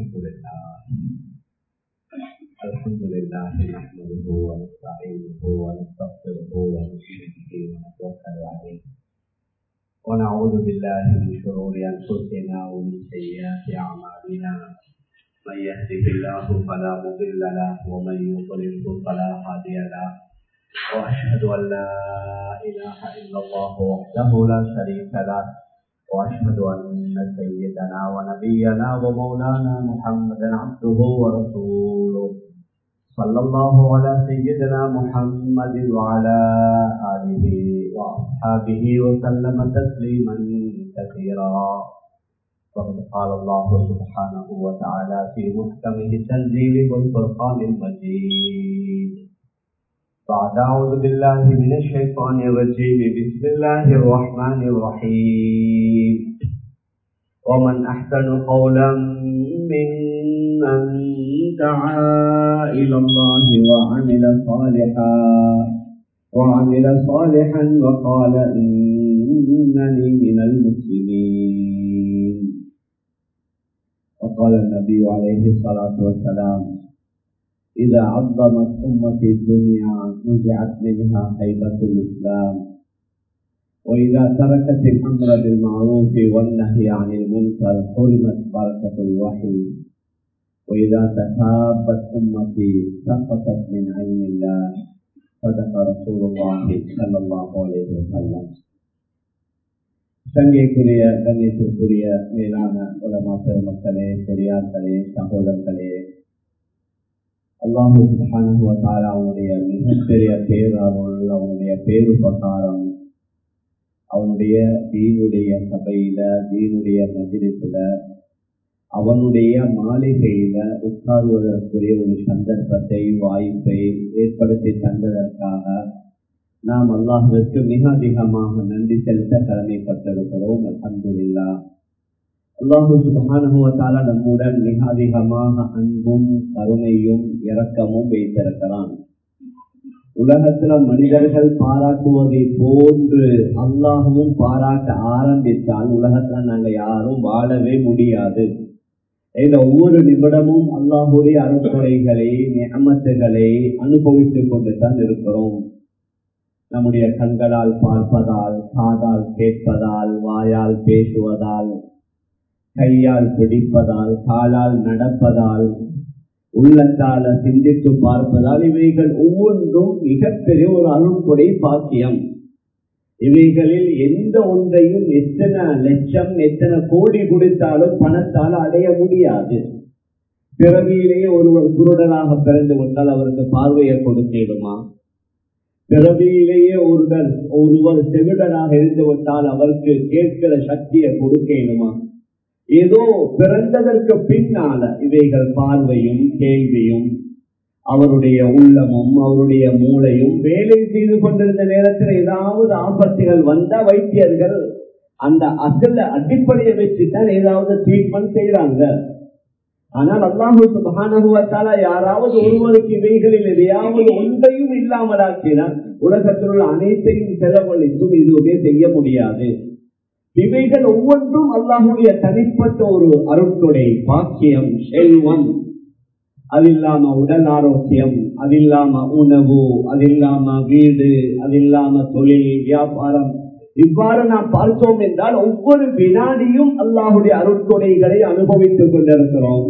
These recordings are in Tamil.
الحمد لله الحمد لله نحمده ونستعينه ونستغفره ونؤمن به ونتوكل عليه ونعوذ بالله من شرور انفسنا ومن سيئات اعمالنا من يهده الله فلا مضل له ومن يضلله فلا هادي له واشهد ان لا اله الا الله وحده لا شريك له واشهد ان سيدنا ونبينا ومولانا محمدا عبده ورسوله صلى الله على سيدنا محمد وعلى اله واصحابه وسلم تسليما كثيرا وقد قال الله سبحانه وتعالى في محكمه التنزيل والفرقان المجيد بعد أعوذ بالله من الشيطان الرجيم بسم الله الرحمن الرحيم ومن أحسن قولا ممن دعا إلى الله وعمل صالحا وعمل صالحا وقال إنني من المسلمين وقال النبي عليه الصلاة والسلام إذا عظمت أمتي الدنيا نزعت منها هيبة الإسلام وإذا تركت الأمر بالمعروف والنهي عن المنكر حرمت بركة الوحي وإذا تكابت أمتي سقطت من عين الله صدق رسول الله صلى الله عليه وسلم சங்கைக்குரிய கண்ணியத்திற்குரிய மேலான உலமா பெருமக்களே பெரியார்களே சகோதரர்களே அல்லாஹு சுபானுவத்தால் அவனுடைய மிகப்பெரிய பேரருள் அவனுடைய பேருபகாரம் அவனுடைய தீனுடைய சபையில தீனுடைய மதிரத்துல அவனுடைய மாளிகையில உட்காருவதற்குரிய ஒரு சந்தர்ப்பத்தை வாய்ப்பை ஏற்படுத்தி தந்ததற்காக நாம் அல்லாஹுக்கு மிக அதிகமாக நன்றி செலுத்த கடமைப்பட்டிருக்கிறோம் அலமதுல்லா அல்லாஹு சுபானுவத்தால நம்முடன் மிக அதிகமாக அன்பும் கருணையும் இரக்கமும் வைத்திருக்கிறான் உலகத்துல மனிதர்கள் பாராட்டுவதை போன்று அல்லாஹுவும் பாராட்ட ஆரம்பித்தால் உலகத்துல நாங்க யாரும் வாழவே முடியாது இந்த ஒவ்வொரு நிமிடமும் அல்லாஹுடைய அறுக்குறைகளை நியமத்துகளை அனுபவித்துக் கொண்டு தான் இருக்கிறோம் நம்முடைய கண்களால் பார்ப்பதால் காதால் கேட்பதால் வாயால் பேசுவதால் கையால் பிடிப்பதால் காலால் நடப்பதால் உள்ளத்தால சிந்தித்து பார்ப்பதால் இவைகள் ஒவ்வொன்றும் மிகப்பெரிய ஒரு அருள்கொடை பாக்கியம் இவைகளில் எந்த ஒன்றையும் எத்தனை லட்சம் எத்தனை கோடி கொடுத்தாலும் பணத்தால் அடைய முடியாது பிறவியிலேயே ஒருவர் குருடனாக பிறந்து கொண்டால் அவருக்கு பார்வையை கொடுத்திடுமா பிறவியிலேயே ஒருவர் ஒருவர் செவிடனாக இருந்து விட்டால் அவருக்கு கேட்கிற சக்தியை கொடுக்கணுமா ஏதோ பிறந்ததற்கு பின்னால இவைகள் பார்வையும் கேள்வியும் அவருடைய உள்ளமும் அவருடைய மூளையும் வேலை செய்து கொண்டிருந்த நேரத்தில் ஏதாவது ஆபத்துகள் வந்தா வைத்தியர்கள் அந்த அசல அடிப்படையை வச்சுதான் ஏதாவது ட்ரீட்மெண்ட் செய்யறாங்க ஆனால் அல்லாஹு சுபானுவத்தால யாராவது ஒருவருக்கு இவைகளில் எதையாவது ஒன்றையும் இல்லாமலாக்கினால் உலகத்தில் உள்ள அனைத்தையும் செலவழித்தும் இதுவுமே செய்ய முடியாது இவைகள் ஒவ்வொன்றும் அல்லாஹுடைய தனிப்பட்ட ஒரு அருட்கொடை பாக்கியம் செல்வம் அது இல்லாம உடல் ஆரோக்கியம் அது இல்லாம உணவு அது இல்லாம வீடு அது இல்லாம தொழில் வியாபாரம் இவ்வாறு நாம் பார்த்தோம் என்றால் ஒவ்வொரு வினாடியும் அல்லாஹுடைய அருட்கொடைகளை அனுபவித்துக் கொண்டிருக்கிறோம்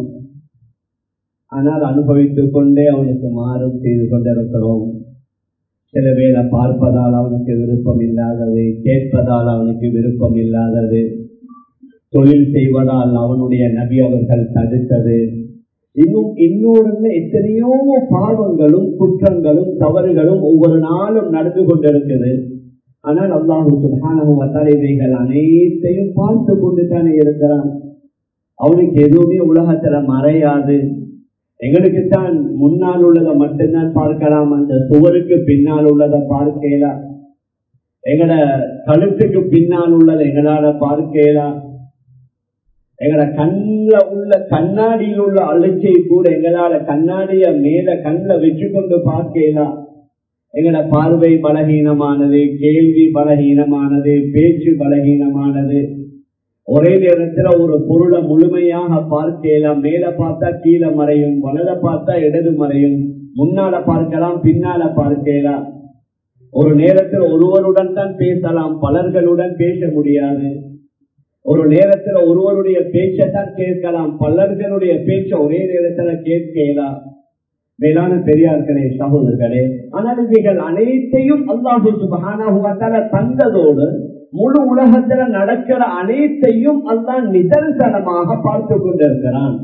ஆனால் அனுபவித்துக் கொண்டே அவனுக்கு மாறும் செய்து கொண்டிருக்கிறோம் சில வேளை பார்ப்பதால் அவனுக்கு விருப்பம் இல்லாதது கேட்பதால் அவனுக்கு விருப்பம் இல்லாதது தொழில் செய்வதால் அவனுடைய நபி அவர்கள் தடுத்தது இன்னும் இன்னொரு எத்தனையோ பாவங்களும் குற்றங்களும் தவறுகளும் ஒவ்வொரு நாளும் நடந்து கொண்டிருக்குது ஆனால் அல்லாஹு சுபானவத்தால் இவைகள் அனைத்தையும் பார்த்து கொண்டு தானே இருக்கிறான் அவனுக்கு எதுவுமே உலகத்துல மறையாது எங்களுக்குத்தான் முன்னால் உள்ளதை மட்டும்தான் பார்க்கலாம் அந்த சுவருக்கு பின்னால் உள்ளதை பார்க்கலாம் எங்கட கழுத்துக்கு பின்னால் உள்ளதை எங்களால பார்க்கலாம் எங்கட கண்ல உள்ள கண்ணாடியில் உள்ள அழுச்சை கூட எங்களால கண்ணாடிய மேல கண்ணில் வச்சு கொண்டு பார்க்கலாம் எங்கட பார்வை பலகீனமானது கேள்வி பலகீனமானது பேச்சு பலகீனமானது ஒரே நேரத்துல ஒரு பொருளை முழுமையாக பார்க்கலாம் மேல பார்த்தா கீழே மறையும் வலத பார்த்தா இடது மறையும் முன்னால பார்க்கலாம் பின்னால பார்க்கலாம் ஒரு நேரத்தில் ஒருவருடன் தான் பேசலாம் பலர்களுடன் பேச முடியாது ஒரு நேரத்தில் ஒருவருடைய பேச்சத்தான் கேட்கலாம் பலர்களுடைய பேச்ச ஒரே நேரத்துல கேட்கலாம் மேலான பெரியார்களே சகோதரர்களே ஆனால் இவைகள் அனைத்தையும் அல்லாஹு சுபகான தந்ததோடு முழு உலகத்துல நடக்கிற அனைத்தையும் அல்லாஹ் நிதர்சனமாக பார்த்து கொண்டிருக்கிறான்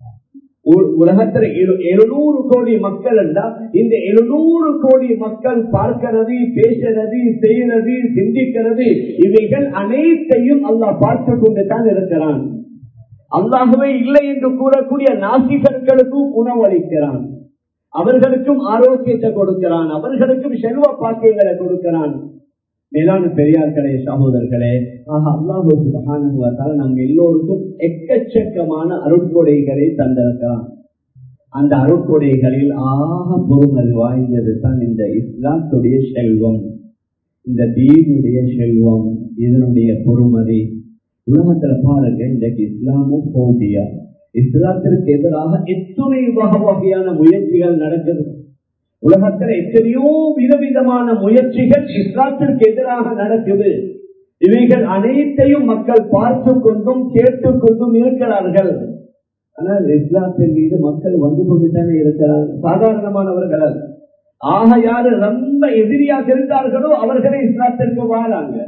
உலகத்துல எழுநூறு கோடி மக்கள் என்றால் இந்த எழுநூறு கோடி மக்கள் பார்க்கிறது பேசுறது செய்யறது சிந்திக்கிறது இவைகள் அனைத்தையும் அல்லாஹ் பார்த்து கொண்டு தான் இருக்கிறான் அல்லாகவே இல்லை என்று கூறக்கூடிய நாசிகர்களுக்கும் உணவளிக்கிறான் அவர்களுக்கும் ஆரோக்கியத்தை கொடுக்கிறான் அவர்களுக்கும் செல்வ பாக்கியங்களை கொடுக்கிறான் மேலான பெரியார்களே சகோதரர்களே ஆக அல்லாஹு நம் எல்லோருக்கும் எக்கச்சக்கமான அருட்கொடைகளை தந்திருக்கிறான் அந்த அருட்கொடைகளில் ஆக பொறுமதி வாய்ந்தது தான் இந்த இஸ்லாத்துடைய செல்வம் இந்த தீனுடைய செல்வம் இதனுடைய பொறுமதி உலகத்துல பாருங்க இன்றைக்கு இஸ்லாமும் போபியா இஸ்லாத்திற்கு எதிராக எத்தனை வகை வகையான முயற்சிகள் நடக்குது உலகத்தில் எத்தனையோ விதவிதமான முயற்சிகள் இஸ்லாத்திற்கு எதிராக நடக்குது இவைகள் அனைத்தையும் மக்கள் பார்த்து கொண்டும் கேட்டுக் கொண்டும் இருக்கிறார்கள் ஆனால் இஸ்லாத்தின் மீது மக்கள் வந்து கொண்டுதானே இருக்கிறார்கள் சாதாரணமானவர்கள் ஆக யாரு ரொம்ப எதிரியாக இருந்தார்களோ அவர்களே இஸ்லாத்திற்கு வாழாங்க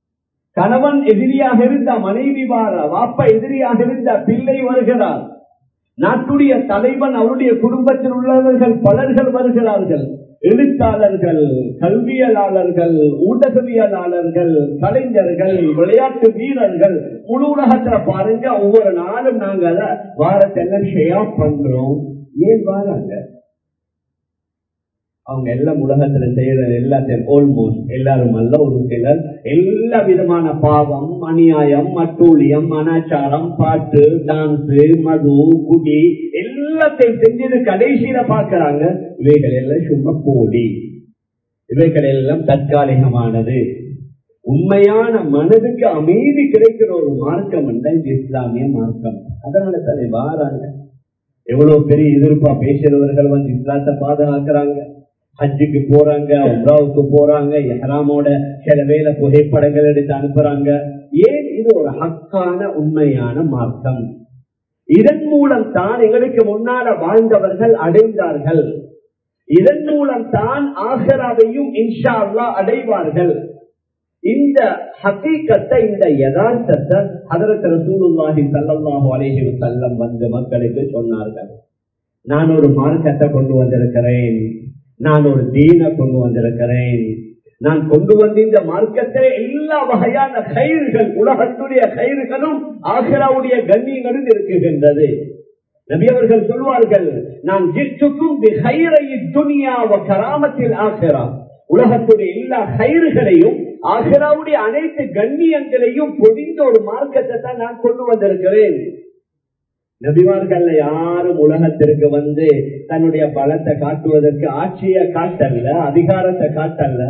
கணவன் எதிரியாக இருந்த மனைவி வாழ வாப்ப எதிரியாக இருந்த பிள்ளை வருகிறார் நாட்டுடைய தலைவன் அவருடைய குடும்பத்தில் உள்ளவர்கள் பலர்கள் வருகிறார்கள் எழுத்தாளர்கள் கல்வியலாளர்கள் ஊடகவியலாளர்கள் கலைஞர்கள் விளையாட்டு வீரர்கள் முழு உலகத்துல பாருங்க ஒவ்வொரு நாளும் நாங்க அதை வாரத்தெல்லாம் ஷேர் பண்றோம் ஏன் வாராங்க அவங்க எல்லாம் உலகத்துல செய்யறது எல்லாத்தையும் ஆல்மோஸ்ட் எல்லாரும் அல்ல ஒரு சிலர் எல்லா விதமான பாவம் அநியாயம் அட்டூழியம் அனாச்சாரம் பாட்டு டான்ஸ் மது குடி எல்லாத்தையும் செஞ்சது கடைசியில பாக்குறாங்க இவைகள் எல்லாம் சும்மா போடி இவைகள் எல்லாம் தற்காலிகமானது உண்மையான மனதுக்கு அமைதி கிடைக்கிற ஒரு மார்க்கம் என்ற இந்த இஸ்லாமிய மார்க்கம் அதனால தலை வாராங்க எவ்வளவு பெரிய எதிர்ப்பா பேசுறவர்கள் வந்து இஸ்லாத்தை பாதுகாக்கிறாங்க ஹஜ்ஜுக்கு போறாங்க உம்ராவுக்கு போறாங்க எஹராமோட சில வேலை புகைப்படங்கள் எடுத்து அனுப்புறாங்க ஏன் இது ஒரு ஹக்கான உண்மையான மார்க்கம் இதன் மூலம் தான் எங்களுக்கு முன்னால வாழ்ந்தவர்கள் அடைந்தார்கள் இதன் மூலம் தான் ஆசராவையும் இன்ஷா அல்லா அடைவார்கள் இந்த ஹக்கீக்கத்தை இந்த யதார்த்தத்தை அதற்கு ரசூலுல்லாஹி சல்லல்லாஹு அலைஹி வஸல்லம் வந்து மக்களுக்கு சொன்னார்கள் நான் ஒரு மார்க்கத்தை கொண்டு வந்திருக்கிறேன் நான் ஒரு தீனை கொண்டு வந்திருக்கிறேன் நான் கொண்டு வந்து இந்த மார்க்கத்திலே எல்லா வகையான கயிறுகள் உலகத்துடைய கயிறுகளும் ஆசிராவுடைய கண்ணியங்களும் இருக்குகின்றது நபி அவர்கள் சொல்வார்கள் நான் ஜித்துக்கும் துனியாவ கராமத்தில் ஆசிரா உலகத்துடைய எல்லா கயிறுகளையும் ஆசிராவுடைய அனைத்து கண்ணியங்களையும் பொதிந்த ஒரு மார்க்கத்தை தான் நான் கொண்டு வந்திருக்கிறேன் நபிமார்கள் யாரும் உலகத்திற்கு வந்து தன்னுடைய பலத்தை காட்டுவதற்கு ஆட்சியை காட்டல்ல அதிகாரத்தை காட்டல்ல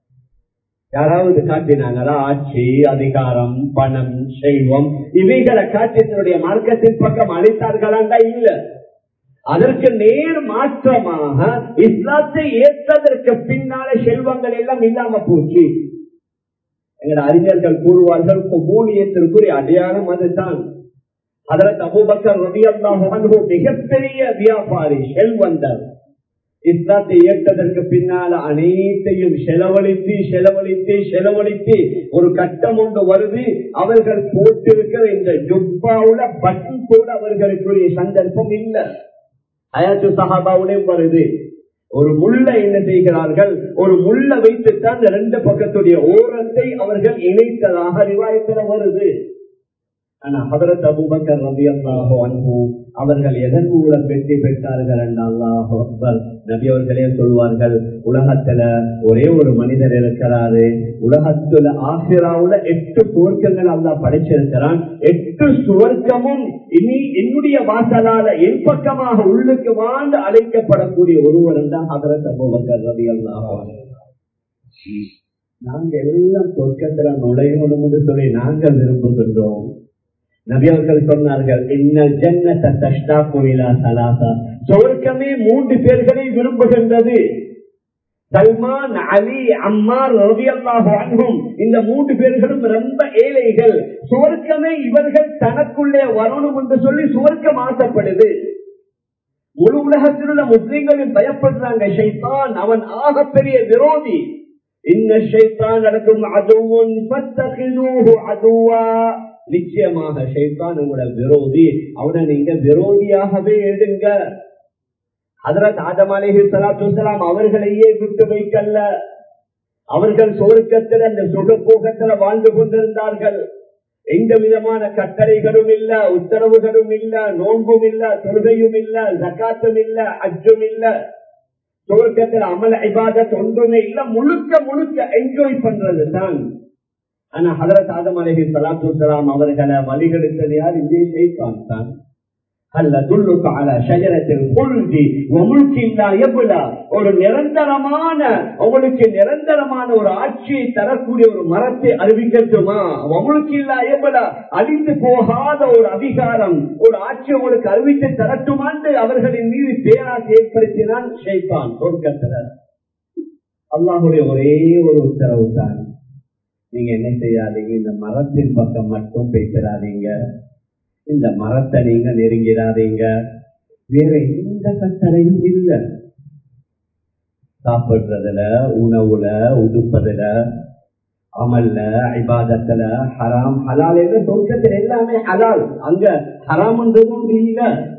யாராவது காட்டினாங்களா ஆட்சி அதிகாரம் பணம் செல்வம் இவைகளை காட்டி தன்னுடைய மார்க்கத்தின் பக்கம் அழைத்தார்களாண்டா இல்ல அதற்கு நேர் மாற்றமாக இஸ்லாத்தை ஏற்றதற்கு பின்னால செல்வங்கள் எல்லாம் இல்லாம போச்சு எங்களோட அறிஞர்கள் கூறுவார்கள் மூலியத்திற்குரிய அடையாளம் அதுதான் அதற்கு அபுபக்கர் ரவி அல்லாஹு மிகப்பெரிய வியாபாரி செல்வந்தர் இஸ்லாத்தை இயக்கதற்கு பின்னால அனைத்தையும் செலவழித்து செலவழித்து செலவழித்து ஒரு கட்டம் ஒன்று வருது அவர்கள் போட்டிருக்கிற இந்த ஜுப்பாவுல பட்டன் கூட அவர்களுக்குரிய சந்தர்ப்பம் இல்லை அயாத்து சஹாபாவுடையும் வருது ஒரு முள்ள என்ன செய்கிறார்கள் ஒரு முள்ள வைத்துத்தான் இந்த ரெண்டு பக்கத்துடைய ஓரத்தை அவர்கள் இணைத்ததாக அறிவாயத்தில் வருது ஆனா ஹதரத் அபுபக்கர் ரவி அல்லாஹோ அன்பு அவர்கள் எதன் மூலம் வெற்றி பெற்றார்கள் என்ற அல்லாஹோ அக்பர் நபி அவர்களே சொல்வார்கள் உலகத்துல ஒரே ஒரு மனிதர் இருக்கிறாரு உலகத்துல ஆசிராவுல எட்டு சுவர்க்கங்கள் அல்லா படைச்சிருக்கிறான் எட்டு சுவர்க்கமும் இனி என்னுடைய வாசலால என் பக்கமாக உள்ளுக்கு வாழ்ந்து அழைக்கப்படக்கூடிய ஒருவர் தான் ஹதரத் அபுபக்கர் ரவி அல்லாஹோ நாங்க எல்லாம் சொர்க்கத்துல நுழையணும் சொல்லி நாங்கள் விரும்புகின்றோம் நபியவர்கள் சொன்னார்கள் இன்னல் ஜன்னத தஷ்டாக்கு இலா சலாசா சொர்க்கமே மூன்று பேர்களை விரும்புகின்றது சல்மான் அலி அம்மார் ரவி அல்லாஹும் இந்த மூன்று பேர்களும் ரொம்ப ஏழைகள் சுவர்க்கமே இவர்கள் தனக்குள்ளே வரணும் என்று சொல்லி சுவர்க்கம் ஆசைப்படுது முழு உலகத்தில் உள்ள முஸ்லீம்களும் பயப்படுறாங்க ஷைத்தான் அவன் ஆகப்பெரிய விரோதி இந்த ஷைத்தான் நடக்கும் அதுவும் அதுவா நிச்சயமாக ஷைத்தான் உங்களோட விரோதி அவனை நீங்க விரோதியாகவே எடுங்க அதரத் ஆதம் அலேஹி சலாத்து வலாம் அவர்களையே விட்டு வைக்கல்ல அவர்கள் சுவர்க்கத்தில் அந்த சுகப்போகத்தில் வாழ்ந்து கொண்டிருந்தார்கள் எந்த விதமான கட்டளைகளும் இல்ல உத்தரவுகளும் இல்ல நோன்பும் இல்ல தொழுகையும் இல்ல ஜக்காத்தும் இல்ல அஜும் இல்ல சுவர்க்கத்தில் அமல் ஐபாதத் ஒன்றுமே இல்ல முழுக்க முழுக்க என்ஜாய் பண்றது தான் ஆனா ஹதரத் ஆதம் அலஹி சலாத்து வலாம் அவர்களை வழிகெடுத்தது யார் இதே ஷெய்தான் தான் ஒரு நிரந்தரமான உங்களுக்கு நிரந்தரமான ஒரு ஆட்சியை தரக்கூடிய ஒரு மரத்தை அறிவிக்கட்டுமா உங்களுக்கு இல்லா எவ்வளா அழிந்து போகாத ஒரு அதிகாரம் ஒரு ஆட்சி உங்களுக்கு அறிவித்து தரட்டுமான்னு அவர்களின் மீது பேராசை ஏற்படுத்தினான் ஷேகான் சொர்க்கத்தில் அல்லாஹுடைய ஒரே ஒரு உத்தரவு தான் நீங்க என்ன செய்யாதீங்க இந்த மரத்தின் பக்கம் மட்டும் பேசுறாதீங்க இந்த மரத்தை நீங்க நெருங்கிறாதீங்க வேற எந்த கட்டளையும் இல்லை சாப்பிடுறதுல உணவுல உடுப்பதுல அமல்ல ஐபாதத்துல ஹராம் ஹலால் என்ற சொர்க்கத்தில் எல்லாமே ஹலால் அங்க ஹராம்ன்றதும் இல்ல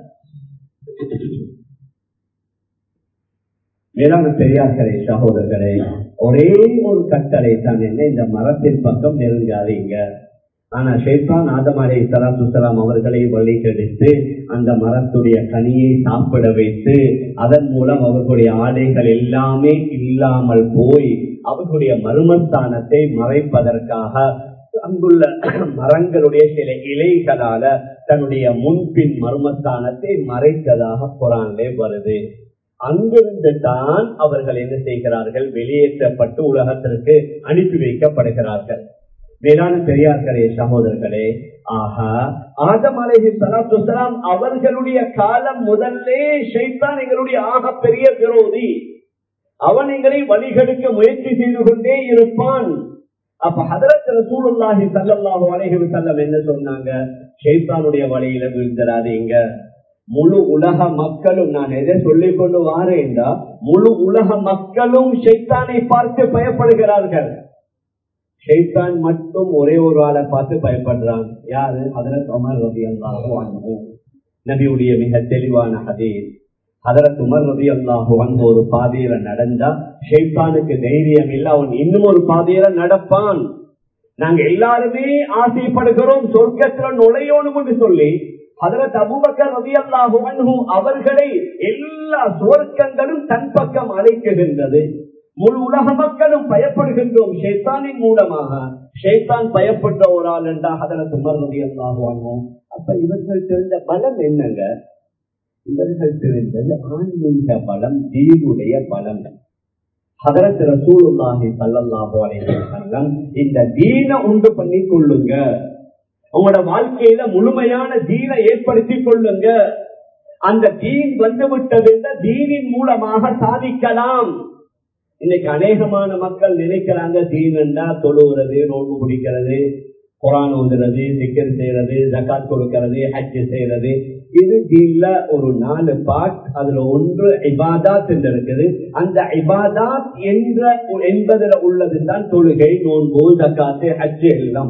மேலான பெரியார்களே சகோதரர்களே ஒரே ஒரு கட்டளை தான் என்ன இந்த மரத்தின் பக்கம் நெருங்காதீங்க ஆனா ஷேத்தான் ஆதம் அலை சலாத்துலாம் அவர்களை வழிகெடுத்து அந்த மரத்துடைய கனியை சாப்பிட வைத்து அதன் மூலம் அவர்களுடைய ஆடைகள் எல்லாமே இல்லாமல் போய் அவர்களுடைய மர்மஸ்தானத்தை மறைப்பதற்காக அங்குள்ள மரங்களுடைய சில இலைகளால தன்னுடைய முன்பின் மர்மஸ்தானத்தை மறைத்ததாக குரான்லே வருது அங்கிருந்து தான் அவர்கள் என்ன செய்கிறார்கள் வெளியேற்றப்பட்டு உலகத்திற்கு அனுப்பி வைக்கப்படுகிறார்கள் மேலான பெரியார்களே சகோதரர்களே ஆஹா ஆதம் அலைஹி சலாத்து வலாம் அவர்களுடைய காலம் முதல்லே ஷைத்தான் எங்களுடைய ஆக பெரிய விரோதி அவன் எங்களை வழிகெடுக்க முயற்சி செய்து கொண்டே இருப்பான் அப்ப ஹதரத் ரசூலுல்லாஹி ஸல்லல்லாஹு அலைஹி வஸல்லம் என்ன சொன்னாங்க ஷைத்தானுடைய வழியில வீழ்ந்துடாதீங்க முழு உலக மக்களும் நான் எதை சொல்லிக் கொண்டு வாரேன்டா முழு உலக மக்களும் ஷைத்தானை பார்த்து பயப்படுகிறார்கள் ஷைத்தான் மட்டும் ஒரே ஒரு ஆளை பார்த்து பயப்படுறான் யாரு ஹதரத் உமர் ரபி அல்லாஹு நபியுடைய மிக தெளிவான ஹதீஸ் ஹதரத் உமர் ரபி அல்லாஹு ஒரு பாதையில நடந்தா ஷைத்தானுக்கு தைரியம் இல்ல அவன் இன்னும் ஒரு பாதையில நடப்பான் நாங்க எல்லாருமே ஆசைப்படுகிறோம் சொர்க்கத்துல நுழையோணும் என்று சொல்லி ஹதரத் அபுபக்கர் ரவி அல்லாஹு அவர்களை எல்லா சுவர்க்கங்களும் தன் பக்கம் அழைக்குகின்றது முழு உலக மக்களும் பயப்படுகின்றோம் ஷேத்தானின் மூலமாக ஷேத்தான் பயப்படுற ஒரு ஆள் என்றா அதில் துமர்நதி எல்லாகும் அப்ப இவர்கள் தெரிந்த பலம் என்னங்க இவர்கள் தெரிந்தது ஆன்மீக பலம் தீவுடைய பலம் ஹதரத் ரசூலுல்லாஹி சல்லல்லாஹு அலைஹி வஸல்லம் இந்த தீன உண்டு பண்ணி கொள்ளுங்க உங்களோட வாழ்க்கையில முழுமையான தீனை ஏற்படுத்திக் கொள்ளுங்க அந்த தீன் வந்துவிட்டது தீனின் மூலமாக சாதிக்கலாம் இன்னைக்கு அநேகமான மக்கள் நினைக்கிறாங்க தீனண்டா தொழுகிறது நோன்பு பிடிக்கிறது குரான் ஓதுறது சிக்கர் செய்யறது ஜக்காத் கொடுக்கிறது ஹஜ் செய்யறது இது தீன்ல ஒரு நாலு பார்ட் அதுல ஒன்று இபாதாத் என்று இருக்குது அந்த இபாதாத் என்ற என்பதுல உள்ளது தான் தொழுகை நோன்பு ஜக்காத்து ஹஜ் எல்லாம்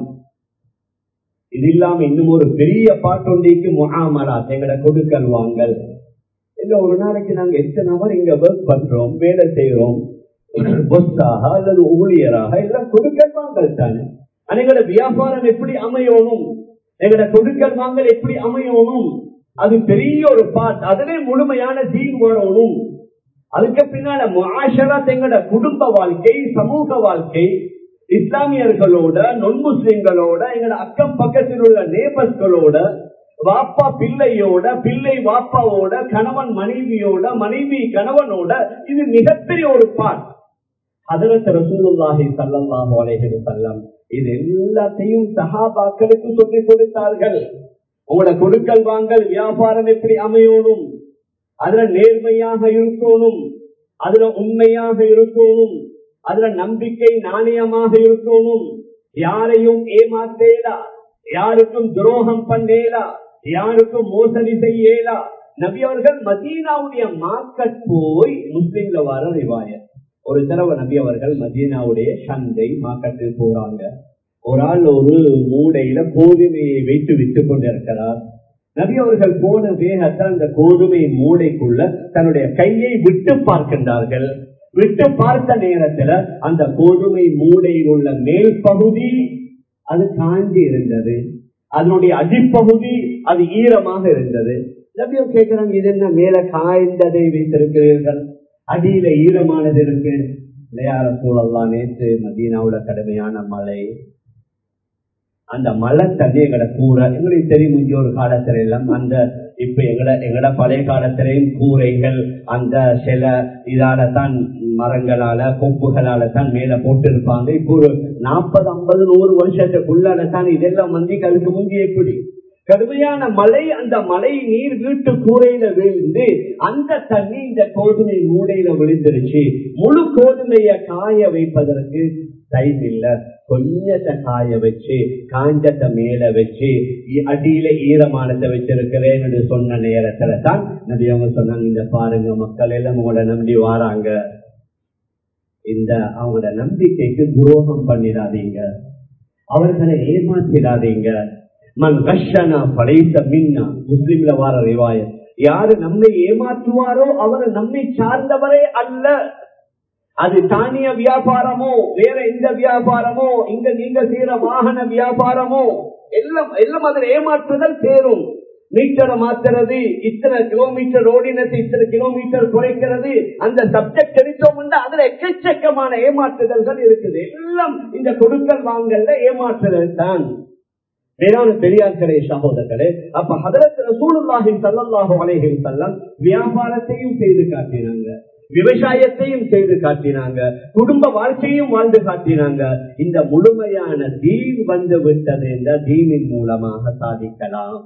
இது இல்லாம இன்னும் ஒரு பெரிய பாட்டொண்டிக்கு முகாமலாத் எங்கட கொடுக்கல் வாங்கல் இல்ல ஒரு நாளைக்கு நாங்க எத்தனை நபர் இங்க ஒர்க் பண்றோம் வேலை செய்யறோம் பொஸ்ஸாக அல்லது ஊழியராக எல்லாம் கொடுக்கல் வாங்கல் தானே எங்களோட வியாபாரம் எப்படி அமையணும் எங்களோட கொடுக்கல் வாங்கல் எப்படி அமையணும் அது பெரிய ஒரு பாட் அதுவே முழுமையான தீன் வரணும் அதுக்கு பின்னால முஆஷராத் எங்களோட குடும்ப வாழ்க்கை சமூக வாழ்க்கை இஸ்லாமியர்களோட நொன் முஸ்லிம்களோட எங்களோட அக்கம் பக்கத்தில் உள்ள நேபர்ஸ்களோட வாப்பா பிள்ளையோட பிள்ளை வாப்பாவோட கணவன் மனைவியோட மனைவி கணவனோட இது மிகப்பெரிய ஒரு பாட் அதற்கு ரசூலுல்லாஹி சல்லல்லாஹு அலைஹி வஸல்லம் இது எல்லாத்தையும் சகாபாக்களுக்கு சொல்லிக் கொடுத்தார்கள் உங்களோட கொடுக்கல் வாங்கல் வியாபாரம் எப்படி அமையணும் அதுல நேர்மையாக இருக்கணும் அதுல உண்மையாக இருக்கணும் அதுல நம்பிக்கை நாணயமாக இருக்கணும் யாரையும் ஏமாத்தேலா யாருக்கும் துரோகம் பண்ணேலா யாருக்கும் மோசடி செய்யலா நபி அவர்கள் மதீனாவுடைய மார்க்கெட் போய் முஸ்லிம்ல வர ரிவாயத் ஒரு தடவை நபி அவர்கள் மதீனாவுடைய சந்தை மார்க்கெட்டில் போறாங்க ஒரு ஆள் ஒரு மூடையில கோதுமையை வைத்து வித்துக் கொண்டிருக்கிறார் நபி அவர்கள் போன வேகத்தில் அந்த கோதுமை மூடைக்குள்ள தன்னுடைய கையை விட்டு பார்க்கின்றார்கள் விட்டு பார்த்த நேரத்துல அந்த கோதுமை மூடையில் உள்ள மேல் பகுதி அது காஞ்சி இருந்தது அதனுடைய அடிப்பகுதி அது ஈரமாக இருந்தது நபியம் கேட்கிறாங்க இது என்ன மேல காய்ந்ததை வைத்திருக்கிறீர்கள் அடியில ஈரமானது இருக்கு விளையாட சூழல்லாம் நேற்று மதீனாவுல கடுமையான மழை அந்த மழை தண்ணி எங்கட கூரை எங்களுக்கு தெரியும் இங்க ஒரு காலத்துல எல்லாம் அந்த இப்ப எங்கட எங்கட பழைய காலத்திலையும் கூரைகள் அந்த சில இதால தான் மரங்களால கொப்புகளால தான் மேல போட்டு இருப்பாங்க இப்போ ஒரு நாற்பது ஐம்பது நூறு வருஷத்துக்குள்ளால தான் இதெல்லாம் வந்து அதுக்கு முந்தி எப்படி கடுமையான மழை அந்த மழை நீர் வீட்டு கூரையில விழுந்து அந்த தண்ணி இந்த கோதுமை மூடையில விழுந்துருச்சு முழு கோதுமைய காய வைப்பதற்கு டைம் இல்ல கொஞ்சத்தை காய வச்சு காஞ்சத்தை மேல வச்சு அடியில ஈரமானத்தை வச்சிருக்கிறேன் என்று சொன்ன நேரத்துல தான் நபி அவங்க சொன்னாங்க இந்த பாருங்க மக்கள் எல்லாம் உங்களை நம்பி வாராங்க இந்த அவங்களோட நம்பிக்கைக்கு துரோகம் பண்ணிடாதீங்க அவர்களை ஏமாத்திடாதீங்க மன் கஷனா படைத்த மின்னா முஸ்லிம்ல வார ரிவாயத் யாரு நம்மை ஏமாற்றுவாரோ அவர் நம்மை சார்ந்தவரே அல்ல அது தானிய வியாபாரமோ வேற எந்த வியாபாரமோ இங்க நீங்க செய்யற வாகன வியாபாரமோ எல்லாம் எல்லாம் அதில் ஏமாற்றுதல் சேரும் மீட்டரை மாத்துறது இத்தனை கிலோமீட்டர் ஓடினது இத்தனை கிலோமீட்டர் குறைக்கிறது அந்த சப்ஜெக்ட் எடுத்தோம் அதுல எக்கச்சக்கமான ஏமாற்றுதல்கள் இருக்குது எல்லாம் இந்த கொடுக்கல் வாங்கல்ல ஏமாற்றுதல் தான் வேளாண் பெரியார்களே சகோதரர்களே அப்ப ஹதரத் ரசூலுல்லாஹி ஸல்லல்லாஹு அலைஹி வஸல்லம் வியாபாரத்தையும் செய்து காட்டினாங்க விவசாயத்தையும் செய்து காட்டினாங்க குடும்ப வாழ்க்கையும் வாழ்ந்து காட்டினாங்க இந்த முழுமையான தீன் வந்து விட்டது என்ற தீனின் மூலமாக சாதிக்கலாம்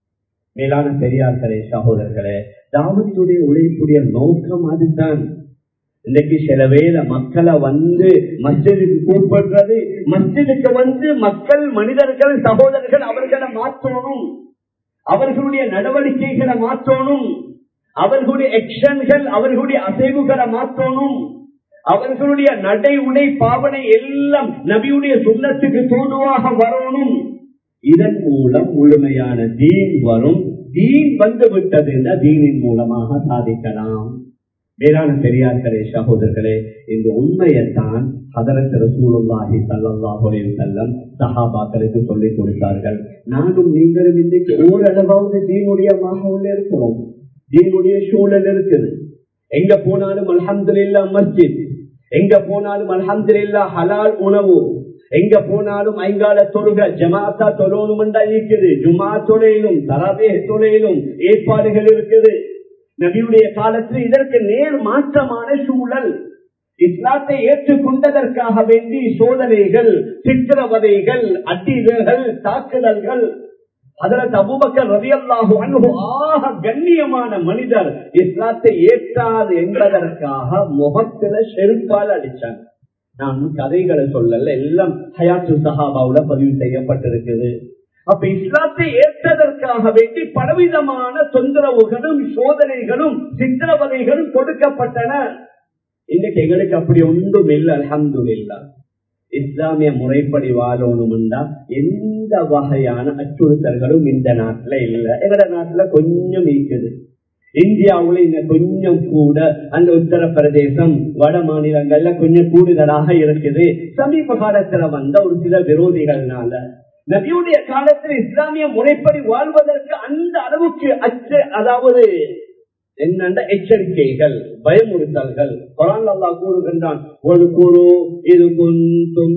மேலான பெரியார்களே சகோதரர்களே தாவத்துடைய உழைப்புடைய நோக்கம் அதுதான் இன்னைக்கு சில வேலை மக்களை வந்து மஸ்ஜிதுக்கு கூப்பிடுறது மஸ்ஜிதுக்கு வந்து மக்கள் மனிதர்கள் சகோதரர்கள் அவர்களை மாற்றணும் அவர்களுடைய நடவடிக்கைகளை மாற்றணும் அவர்களுடைய எக்ஷன்கள் அவர்களுடைய அசைவுகளை மாற்றணும் அவர்களுடைய நடை உடை பாவனை எல்லாம் நபியுடைய சுண்ணத்துக்கு தோதுவாக வரணும் இதன் மூலம் முழுமையான தீன் வரும் தீன் வந்து விட்டது என்ற தீனின் மூலமாக சாதிக்கலாம் வேளாண் பெரியார்களே சகோதரர்களே இந்த உண்மையைத்தான் அதரத்து ரசூலுல்லாஹி சல்லாஹ் செல்லம் சஹாபாக்களுக்கு சொல்லிக் கொடுத்தார்கள் நானும் நீங்களும் இன்றைக்கு ஓரளவாவது தீனுடைய உள்ள இருக்கிறோம் தீனுடைய சூழல் இருக்குது எங்க போனாலும் அல்ஹம்துலில்லா மஸ்ஜித் எங்க போனாலும் அல்ஹம்துலில்லா ஹலால் உணவு எங்க போனாலும் ஐங்கால தொழுக ஜமாத்தா தொழணும் இருக்குது ஜுமா தொலையிலும் தரவே தொலையிலும் ஏற்பாடுகள் இருக்குது நபியுடைய காலத்தில் இதற்கு நேர் மாற்றமான சூழல் இஸ்லாத்தை ஏற்றுக்கொண்டதற்காக வேண்டி சோதனைகள் சித்திரவதைகள் அடிகள் தாக்குதல்கள் அதற்கு அபுபக்கர் ரவியல்லாஹு அன்பு ஆக கண்ணியமான மனிதர் இஸ்லாத்தை ஏற்றாது என்பதற்காக முகத்தில செருப்பால் அடிச்சாங்க நான் கதைகளை சொல்லல எல்லாம் ஹயாத்து சஹாபாவுல பதிவு செய்யப்பட்டிருக்குது அப்ப இஸ்லாத்தை ஏற்றதற்காக வேண்டி பலவிதமான தொந்தரவுகளும் சோதனைகளும் சித்திரவதைகளும் கொடுக்கப்பட்டன இன்னைக்கு எங்களுக்கு அப்படி ஒன்றும் இல்லை அலமது இல்லா இஸ்லாமிய முறைப்படி வாழணும்டா எந்த வகையான அச்சுறுத்தல்களும் இந்த நாட்டுல இல்லை எங்கட நாட்டுல கொஞ்சம் இருக்குது இந்தியாவுல இந்த கொஞ்சம் கூட அந்த உத்தரப்பிரதேசம் வட மாநிலங்கள்ல கொஞ்சம் கூடுதலாக இருக்குது சமீப காலத்துல வந்த ஒரு சில விரோதிகள்னால நபியுடைய காலத்தில் இஸ்லாமிய முறைப்படி வாழ்வதற்கு அந்த அளவுக்கு அச்ச அதாவது என்னென்ன எச்சரிக்கைகள் பயமுறுத்தல்கள் குரான் அல்லா கூறுகின்றான் ஒரு குரு இது குந்தும்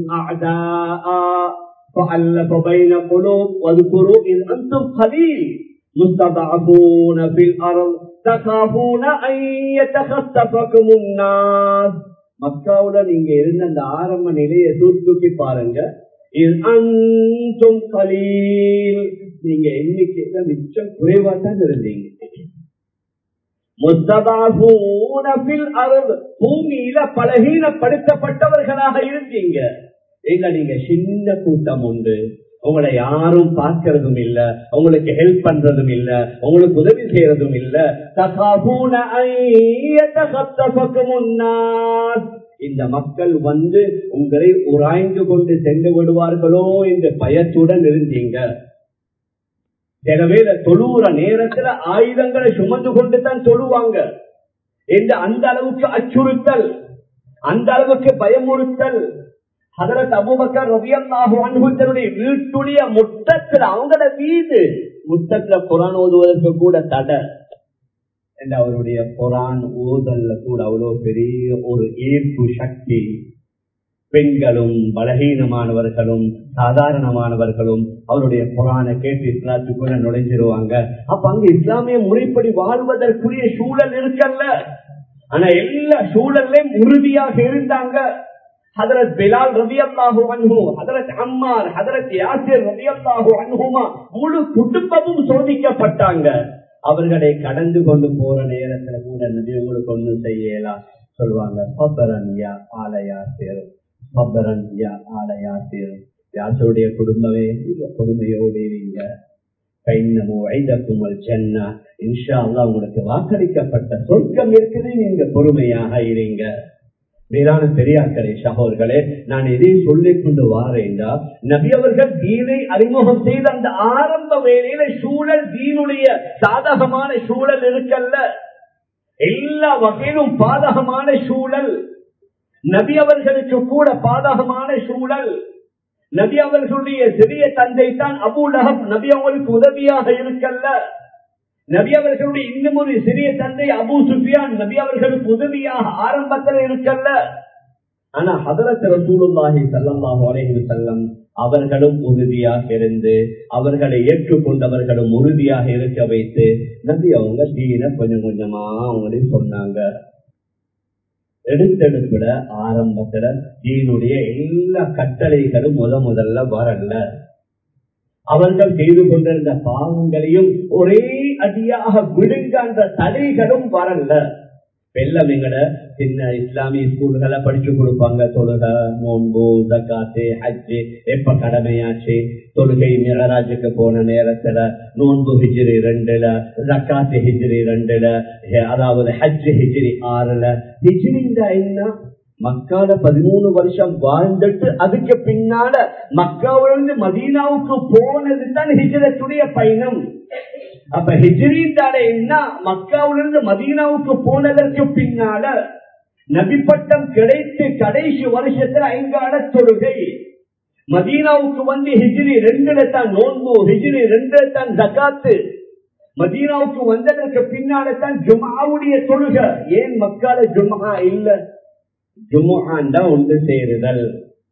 فألف بين قلوب واذكروا إذ أنتم قليل مستضعفون في الأرض تخافون أن يتخطفكم الناس மக்காவுல நீங்க இருந்த அந்த ஆரம்ப நிலையை தூக்கி பாருங்க அந்தும் கலீல் நீங்க எண்ணிக்கையில மிச்சம் குறைவா தான் இருந்தீங்க பூமியில பலகீனப்படுத்தப்பட்டவர்களாக இருந்தீங்க எங்க நீங்க சின்ன கூட்டம் உண்டு உங்களை யாரும் பார்க்கறதும் இல்ல உங்களுக்கு ஹெல்ப் பண்றதும் இல்ல உங்களுக்கு உதவி செய்யறதும் இல்ல முன்னார் இந்த மக்கள் வந்து உங்களை உராய்ந்து கொண்டு சென்று விடுவார்களோ என்ற பயத்துடன் இருந்தீங்க எனவே தொழுவுற நேரத்துல ஆயுதங்களை சுமந்து கொண்டு தான் தொழுவாங்க என்று அந்த அளவுக்கு அச்சுறுத்தல் அந்த அளவுக்கு பயமுறுத்தல் அதற்கு அபுபக்கர் ரவியல்லாஹு அனுபவத்தினுடைய வீட்டுடைய முத்தத்துல அவங்களோட வீடு முத்தத்துல குரான் ஓதுவதற்கு கூட தடை என்று அவருடைய குரான் ஓதல்ல கூட அவ்வளவு பெரிய ஒரு ஈர்ப்பு சக்தி பெண்களும் பலகீனமானவர்களும் சாதாரணமானவர்களும் அவருடைய புராண கேட்டு இஸ்லாத்துக்குள்ள நுழைஞ்சிருவாங்க அப்ப அங்க இஸ்லாமிய முறைப்படி வாழ்வதற்குரிய சூழல் இருக்கல்ல ஆனா எல்லா சூழல்லையும் உறுதியாக இருந்தாங்க ஹதரத் பிலால் ரவி அல்லாஹு அன்ஹு ஹதரத் அம்மார் ஹதரத் யாசிர் ரவி அல்லாஹு அன்ஹுமா முழு குடும்பமும் சோதிக்கப்பட்டாங்க அவர்களை கடந்து கொண்டு போற நேரத்துல கூட நபி உங்களுக்கு ஒண்ணும் செய்யலாம் சொல்லுவாங்க பப்பரன்யா ஆலயாசிர் பப்பரன் யா ஆலயாசிர் யாசருடைய குடும்பமே கொடுமையோடு நீங்க கைநமோ ஐதக்குமல் சென்னா இன்ஷா அல்லா உங்களுக்கு வாக்களிக்கப்பட்ட சொர்க்கம் இருக்குது நீங்க பொறுமையாக இருங்க மேலான பெரியார்களே சகோதர்களே நான் எதையும் சொல்லிக் கொண்டு வாரேண்டா நபி அவர்கள் தீனை அறிமுகம் செய்த அந்த ஆரம்ப வேலையில சூழல் தீனுடைய சாதகமான சூழல் இருக்கல்ல எல்லா வகையிலும் பாதகமான சூழல் நபி அவர்களுக்கு கூட பாதகமான சூழல் நபி அவர்களுடைய சிறிய தந்தை தான் அபுலகம் நபி அவர்களுக்கு உதவியாக இருக்கல்ல நபி அவர்களுடைய இன்னும் ஒரு சிறிய தந்தை அபு சுஃபியான் நபி அவர்களுக்கு உதவியாக ஆரம்பத்தில் இருக்கல்ல ஆனா ஹதரத் ரசூலுல்லாஹி சல்லல்லாஹு அலைஹி வஸல்லம் அவர்களும் உறுதியாக இருந்து அவர்களை ஏற்றுக்கொண்டவர்களும் உறுதியாக இருக்க வைத்து நபி அவங்க தீன கொஞ்சம் கொஞ்சமா அவங்களே சொன்னாங்க எடுத்தெடுப்புல ஆரம்பத்துல தீனுடைய எல்லா கட்டளைகளும் முத முதல்ல வரல அவர்கள் செய்து கொண்டிருந்த பாவங்களையும் ஒரே அடியாக விடுங்க அந்த தடைகளும் வரல வெள்ளம் எங்கட சின்ன இஸ்லாமிய ஸ்கூல்களை படிச்சு கொடுப்பாங்க தொழுக நோன்பு தக்காத்து ஹஜ்ஜு எப்ப கடமையாச்சு தொழுகை மிகராஜுக்கு போன நேரத்துல நோன்பு ஹிஜ்ரி ரெண்டுல ஜக்காத்து ஹிஜ்ரி ரெண்டுல அதாவது ஹஜ் ஹிஜ்ரி ஆறுல ஹிஜ்ரிந்தா என்ன மக்கால பதிமூணு வருஷம் வாழ்ந்துட்டு அதுக்கு பின்னால மக்காவிலிருந்து மதீனாவுக்கு போனது தான் ஹிஜரத்துடைய பயணம் அப்ப ஹிஜ்ரிந்தால என்ன மக்காவிலிருந்து மதீனாவுக்கு போனதற்கு பின்னால நபிப்பட்டம் கிடைத்து கடைசி வருஷத்துல ஐங்கால தொழுகை மதீனாவுக்கு வந்து ஹிஜ்ரி ரெண்டுல தான் நோன்பு ஹிஜ்ரி ரெண்டுல தான் ஜக்காத்து மதீனாவுக்கு வந்ததற்கு பின்னால தான் ஜுமாவுடைய தொழுக ஏன் மக்கால ஜுமா இல்ல ஜுமுஹாண்டா ஒன்று சேருதல்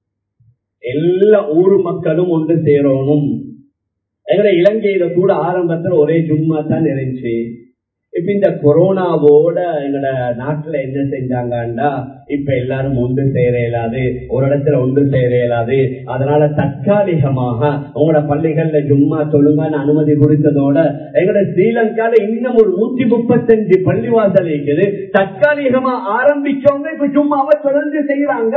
எல்லா ஊர் மக்களும் ஒன்று சேரணும் எங்கட இலங்கையில கூட ஆரம்பத்துல ஒரே ஜும்மா தான் இருந்துச்சு இப்ப இந்த கொரோனாவோட எங்கட நாட்டுல என்ன செஞ்சாங்கண்டா இப்ப எல்லாரும் ஒன்று சேர இயலாது ஒரு இடத்துல ஒன்று சேர இயலாது அதனால தற்காலிகமாக உங்களோட பள்ளிகள்ல ஜும்மா சொல்லுங்கன்னு அனுமதி கொடுத்ததோட எங்கட ஸ்ரீலங்கால இன்னும் ஒரு நூத்தி முப்பத்தஞ்சு பள்ளிவாசல் இருக்குது தற்காலிகமா ஆரம்பிச்சவங்க இப்ப ஜும்மாவை தொடர்ந்து செய்யறாங்க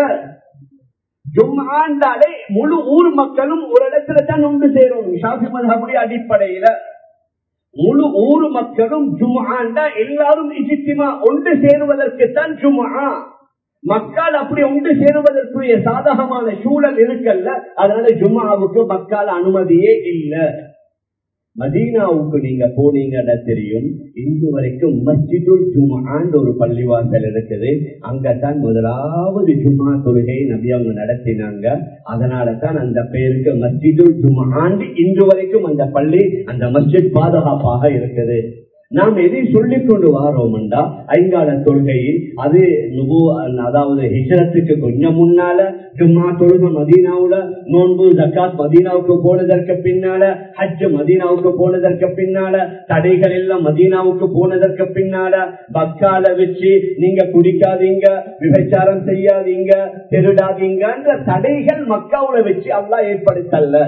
ஜும்மாண்டாலே முழு ஊர் மக்களும் ஒரு இடத்துல தான் ஒன்று சேரும் ஷாஃபி மதபடி அடிப்படையில முழு ஊர் மக்களும் ஜும்ஆண்டா எல்லாரும் இஜித்திமா ஒன்று சேருவதற்கு தான் ஜும்ஆ மக்கள் அப்படி ஒன்று சேருவதற்குரிய சாதகமான சூழல் இருக்கல்ல அதனால ஜும்மாவுக்கு மக்கள் அனுமதியே இல்லை மதீனாவுக்கு நீங்க போனீங்கன்னா தெரியும் இன்று வரைக்கும் மஸ்ஜிதுல் ஜுமான்னு ஒரு பள்ளிவாசல் இருக்குது அங்கத்தான் முதலாவது ஜுமா தொழுகை நபி அவங்க நடத்தினாங்க அதனால தான் அந்த பேருக்கு மஸ்ஜிதுல் ஜுமாண்டு இன்று வரைக்கும் அந்த பள்ளி அந்த மஸ்ஜித் பாதுகாப்பாக இருக்குது நாம் எதை சொல்லிக் கொண்டு வாரோம்டா ஐங்கால தொழுகை அது நுபு அதாவது ஹிஜரத்துக்கு கொஞ்சம் முன்னால ஜும்மா தொழுக மதீனாவுல நோன்பு ஜக்காத் மதீனாவுக்கு போனதற்கு பின்னால ஹஜ் மதீனாவுக்கு போனதற்கு பின்னால தடைகள் எல்லாம் மதீனாவுக்கு போனதற்கு பின்னால பக்கால வச்சு நீங்க குடிக்காதீங்க விபச்சாரம் செய்யாதீங்க திருடாதீங்கன்ற தடைகள் மக்காவுல வச்சு அல்லா ஏற்படுத்தல்ல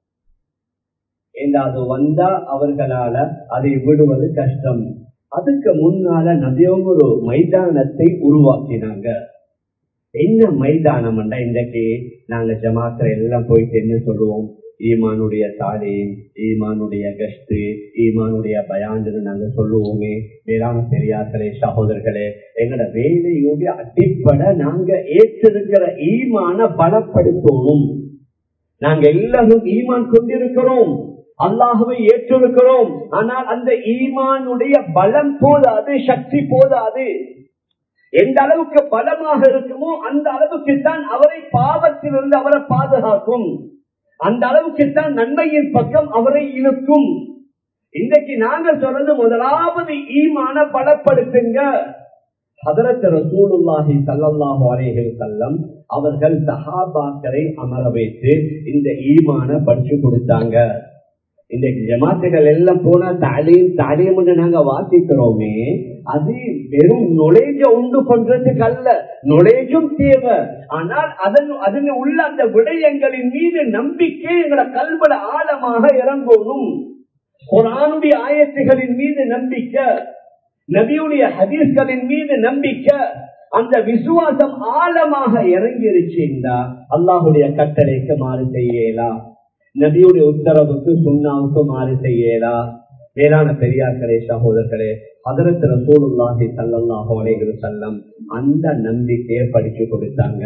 அது வந்தா அவர்களால அதை விடுவது கஷ்டம் அதுக்கு முன்னால நதியவங்க ஒரு மைதானத்தை உருவாக்கினாங்க என்ன மைதானம் இன்றைக்கு நாங்க ஜமாத்திர எல்லாம் போயிட்டு என்ன சொல்லுவோம் ஈமானுடைய தாலி ஈமானுடைய கஷ்டு ஈமானுடைய பயான்னு நாங்க சொல்லுவோமே வேளாண் பெரியார்களே சகோதரர்களே எங்களோட வேலையுடைய அடிப்படை நாங்க ஏற்றிருக்கிற ஈமான பலப்படுத்தணும் நாங்க எல்லாரும் ஈமான் கொண்டிருக்கிறோம் அல்லாஹுவை ஏற்றிருக்கிறோம் ஆனால் அந்த ஈமானுடைய பலம் போதாது சக்தி போதாது எந்த அளவுக்கு பலமாக இருக்குமோ அந்த அளவுக்கு தான் அவரை பாவத்திலிருந்து அவரை பாதுகாக்கும் அந்த அளவுக்கு தான் நன்மையின் பக்கம் அவரை இழுக்கும் இன்றைக்கு நாங்க சொல்றது முதலாவது ஈமான பலப்படுத்துங்க ஹதரத் ரசூலுல்லாஹி சல்லல்லாஹு அலைஹி வஸல்லம் அவர்கள் சஹாபாக்களை அமர வைத்து இந்த ஈமான படிச்சு கொடுத்தாங்க இந்த ஜமாத்துகள் எல்லாம் போனா தாலியும் தாலியம் நாங்க வாசிக்கிறோமே அது வெறும் நுழைஞ்ச உண்டு பண்றதுக்கு அல்ல நுழைஞ்சும் தேவை ஆனால் அதன் அதன் உள்ள அந்த விடயங்களின் மீது நம்பிக்கை எங்களை கல்வட ஆழமாக இறங்கணும் குரானுடைய ஆயத்துகளின் மீது நம்பிக்கை நபியுடைய ஹதீஸ்களின் மீது நம்பிக்கை அந்த விசுவாசம் ஆழமாக இறங்கிருச்சுண்டா அல்லாஹுடைய கட்டளைக்கு மாறு செய்யலாம் நபியுடைய உத்தரவுக்கு சுண்ணாவுக்கு மாறு செய்யலா வேளாண் பெரியார்களே சகோதரர்களே அதற்கு ரசூலுல்லாஹி சல்லாஹு அலைஹி செல்லம் அந்த நம்பிக்கையை படிச்சு கொடுத்தாங்க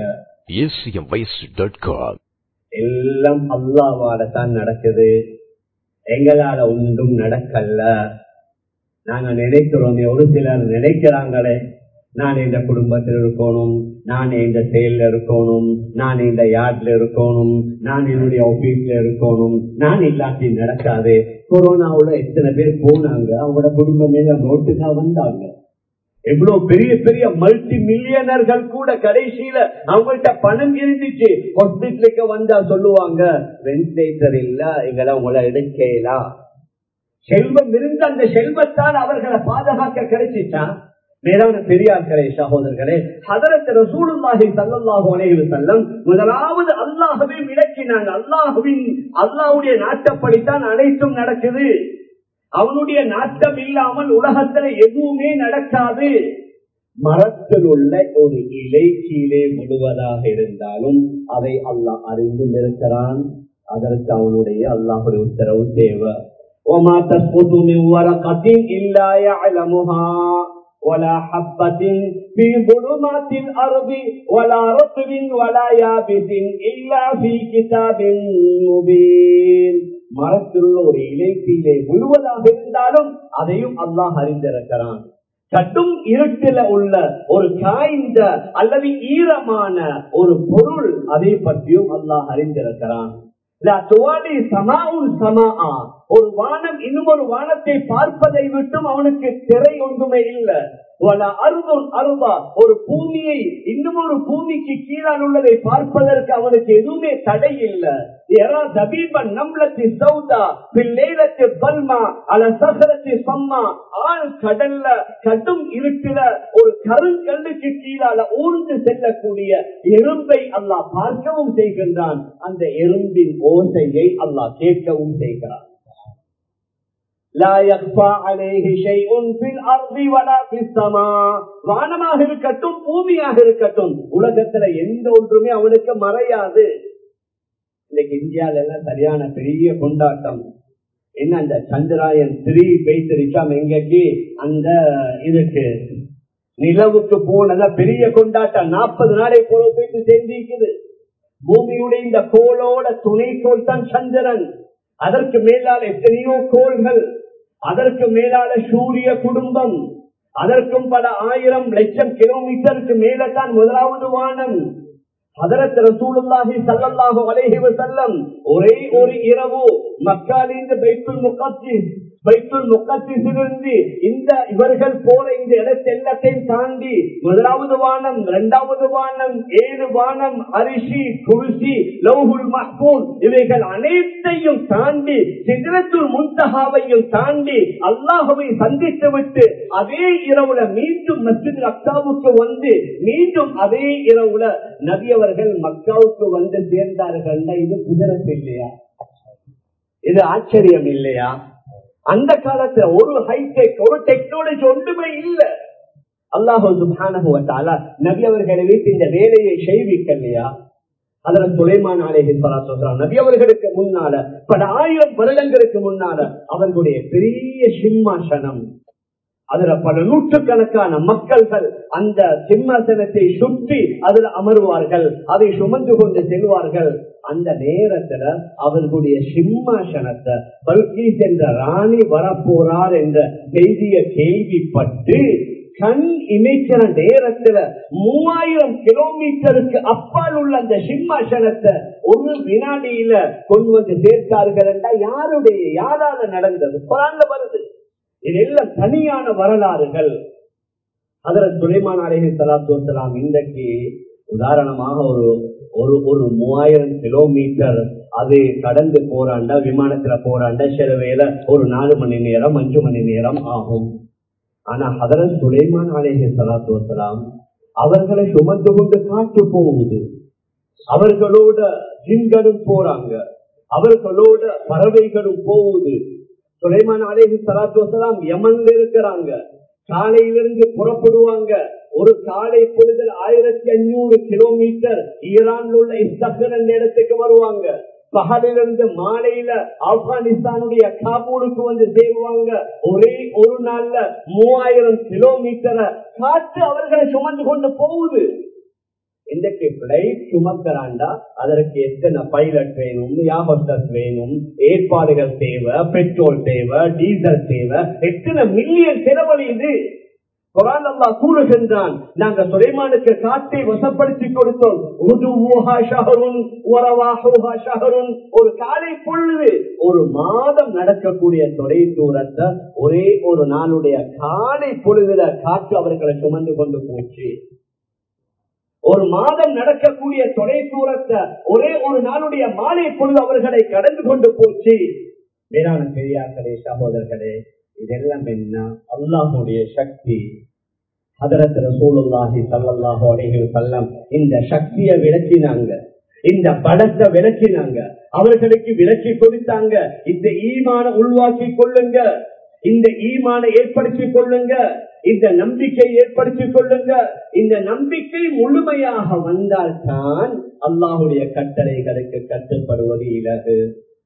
எல்லாம் அல்லாவால தான் நடக்குது எங்களால ஒன்றும் நடக்கல நாங்க நினைக்கிறோமே ஒரு சிலர் நினைக்கிறாங்களே நான் இந்த குடும்பத்தில் இருக்கணும் நான் இந்த செயல்ல இருக்கணும் நான் இந்த யார்ட்ல இருக்கணும் நான் என்னுடைய ஆபீஸ்ல இருக்கணும் நான் இல்லாட்டி நடக்காது கொரோனாவுல எத்தனை பேர் போனாங்க அவங்களோட குடும்பமே நோட்டுக்கா வந்தாங்க எவ்வளவு பெரிய பெரிய மல்டி மில்லியனர்கள் கூட கடைசியில அவங்கள்ட்ட பணம் இருந்துச்சு ஹாஸ்பிட்டலுக்கு வந்தா சொல்லுவாங்க வென்டிலேட்டர் இல்ல எங்களை உங்களை எடுக்கலாம் செல்வம் இருந்த அந்த செல்வத்தால் அவர்களை பாதுகாக்க கிடைச்சிட்டா மேலான பெரியார்களே சகோதரர்களே அதற்கு ரசூலுல்லாஹி சல்லல்லாஹு அலைஹி வஸல்லம் முதலாவது அல்லாஹ்வை விளக்கினாங்க அல்லாஹ்வின் அல்லாஹ்வுடைய நாட்டப்படித்தான் அனைத்தும் நடக்குது அவனுடைய நாட்டம் இல்லாமல் உலகத்துல எதுவுமே நடக்காது மரத்தில் உள்ள ஒரு இலை கீழே விடுவதாக இருந்தாலும் அதை அல்லாஹ் அறிந்தும் இருக்கிறான் அதற்கு அவனுடைய அல்லாஹுடைய உத்தரவு தேவை وما تسقط من ورقة إلا يعلمها ولا حبة في ظلمات الأرض ولا رطب ولا يابس إلا في كتاب مبين மரத்தில் உள்ள ஒரு இலைப்பிலே விழுவதாக இருந்தாலும் அதையும் அல்லாஹ் அறிந்திருக்கிறான் கட்டும் இருட்டில உள்ள ஒரு காய்ந்த அல்லது ஈரமான ஒரு பொருள் அதை பற்றியும் அல்லாஹ் அறிந்திருக்கிறான் ஒரு வானம் இன்னும் ஒரு வானத்தை பார்ப்பதை விட்டும் அவனுக்கு திரை ஒன்றுமே இல்லை அருதும் அருவா ஒரு பூமியை இன்னும் ஒரு பூமிக்கு கீழால் உள்ளதை பார்ப்பதற்கு அவனுக்கு எதுவுமே தடை இல்லை கடல்ல கடும் இருட்டில ஒரு கருங்கல்லுக்கு கீழால ஊர்ந்து செல்லக்கூடிய எறும்பை அல்லாஹ் பார்க்கவும் செய்கின்றான் அந்த எறும்பின் ஓசையை அல்லாஹ் கேட்கவும் செய்கிறான் வானமாக இருக்கட்டும் பூமியாக இருக்கட்டும் உலகத்துல எந்த ஒன்றுமே அவனுக்கு மறையாது இன்னைக்கு இந்தியால எல்லாம் சரியான பெரிய கொண்டாட்டம் என்ன அந்த சந்திராயன் த்ரீ பேசிருச்சாம் எங்கக்கு அந்த இதுக்கு நிலவுக்கு போனத பெரிய கொண்டாட்டம் நாற்பது நாளை போல போயிட்டு சேர்ந்திருக்குது பூமியுடைய இந்த கோளோட துணை கோள் தான் சந்திரன் அதற்கு மேலால எத்தனையோ கோள்கள் அதற்கு மேலால சூரிய குடும்பம் அதற்கும் பல ஆயிரம் லட்சம் கிலோமீட்டருக்கு மேலதான் முதலாவது வானம் அதற்கு ரசூலுல்லாஹி சல்லல்லாஹு அலைஹி வஸல்லம் ஒரே ஒரு இரவு மக்காலிந்து பைத்துல் முகத்திஸ் பைத்துல் முகத்திலிருந்து இந்த இவர்கள் போற இந்த இடத்தை எல்லாத்தையும் தாண்டி முதலாவது வானம் இரண்டாவது வானம் ஏழு வானம் அரிசி குருசி லௌகுல் மஹ்பூல் இவைகள் அனைத்தையும் தாண்டி சிதறத்துள் முன்தகாவையும் தாண்டி அல்லாஹவை சந்தித்து விட்டு அதே இரவுல மீண்டும் மஸ்ஜித் அக்சாவுக்கு வந்து மீண்டும் அதே இரவுல நபி அவர்கள் மக்காவுக்கு வந்து சேர்ந்தார்கள் இது குதிரத்து இல்லையா இது ஆச்சரியம் இல்லையா அந்த காலத்துல ஒரு ஹைடெக் ஒரு டெக்னாலஜி ஒன்றுமே இல்ல அல்லாஹு சுபானகுவத்தால நபி அவர்களை வைத்து இந்த வேலையை செய்விக்கலையா அதுல சுலைமான் அலேஹி சொல்றான் நபி அவர்களுக்கு முன்னால பல ஆயிரம் வருடங்களுக்கு முன்னால அவர்களுடைய பெரிய சிம்மாசனம் அதுல பல நூற்றுக்கணக்கான மக்கள்கள் அந்த சிம்மாசனத்தை சுற்றி அதுல அமருவார்கள் அதை சுமந்து கொண்டு செல்வார்கள் அந்த நேரத்துல அவர்களுடைய சிம்மாசனத்தை பல்கீஸ் என்ற ராணி வரப்போறார் என்ற செய்தியை கேள்விப்பட்டு கண் இமைக்கிற நேரத்துல மூவாயிரம் கிலோமீட்டருக்கு அப்பால் உள்ள அந்த சிம்மாசனத்தை ஒரு வினாடியில கொண்டு வந்து சேர்த்தார்கள் என்றால் யாருடைய யாரால நடந்தது குரான்ல வருது இதெல்லாம் தனியான வரலாறுகள் அதில் சுலைமான் அலேஹி சலாத்து வசலாம் இன்றைக்கு உதாரணமாக ஒரு ஒரு ஒரு மூவாயிரம் கிலோமீட்டர் அது கடந்து போறாண்டா விமானத்துல போறாண்டா சில வேலை ஒரு நாலு மணி நேரம் அஞ்சு மணி நேரம் ஆகும் ஆனா ஹதரத் சுலைமான் அலேஹி சலாத்து வசலாம் அவர்களை சுமந்து கொண்டு காட்டு போகுது அவர்களோட ஜின்களும் போறாங்க அவர்களோட பறவைகளும் போகுது சுலைமான் அலேஹி சலாத்து வசலாம் யமன்ல இருக்கிறாங்க காலையிலிருந்து புறப்படுவாங்க ஒரு காலை பொழுதல் ஆயிரத்தி அஞ்சூறு கிலோமீட்டர் ஈரான்ல உள்ள இஸ்தகர் என்ற இடத்துக்கு வருவாங்க பகலிலிருந்து மாலையில ஆப்கானிஸ்தானுடைய காபூலுக்கு வந்து சேருவாங்க ஒரே ஒரு நாள்ல மூவாயிரம் கிலோமீட்டரை காற்று அவர்களை சுமந்து கொண்டு போகுது இன்றைக்கு பிளைட் சுமக்கிறாண்டா அதற்கு எத்தனை பைலட் வேணும் யாபஸ்டர்ஸ் வேணும் ஏற்பாடுகள் தேவை பெட்ரோல் தேவை டீசல் தேவை எத்தனை மில்லியன் செலவழியுது குரான் அல்லா கூறுகின்றான் நாங்க சுலைமானுக்கு காட்டை வசப்படுத்தி கொடுத்தோம் ஒரு காலை பொழுது ஒரு மாதம் நடக்கக்கூடிய தொலை தூரத்தை ஒரே ஒரு நாளுடைய காலை பொழுதுல காற்று அவர்களை சுமந்து கொண்டு போச்சு ஒரு மாதம் நடக்கக்கூடிய தொலை தூரத்தை ஒரே ஒரு நாளுடைய மாலை பொழுது அவர்களை கடந்து கொண்டு போச்சு வேளாண் பெரியார்களே சகோதரர்களே இதெல்லாம் என்ன அல்லாஹுடைய சக்தி அதரத்துல சூழல்லாகி சல்லல்லாஹோ அலைகள் செல்லம் இந்த சக்தியை விளக்கினாங்க இந்த படத்தை விளக்கினாங்க அவர்களுக்கு விளக்கி கொடுத்தாங்க இந்த ஈமான உள்வாக்கி கொள்ளுங்க இந்த ஈமான ஏற்படுத்திக் கொள்ளுங்க இந்த நம்பிக்கை ஏற்படுத்திக் கொள்ளுங்க இந்த நம்பிக்கை முழுமையாக வந்தால்தான் அல்லாஹுடைய கட்டளைகளுக்கு கட்டுப்படுவது இலகு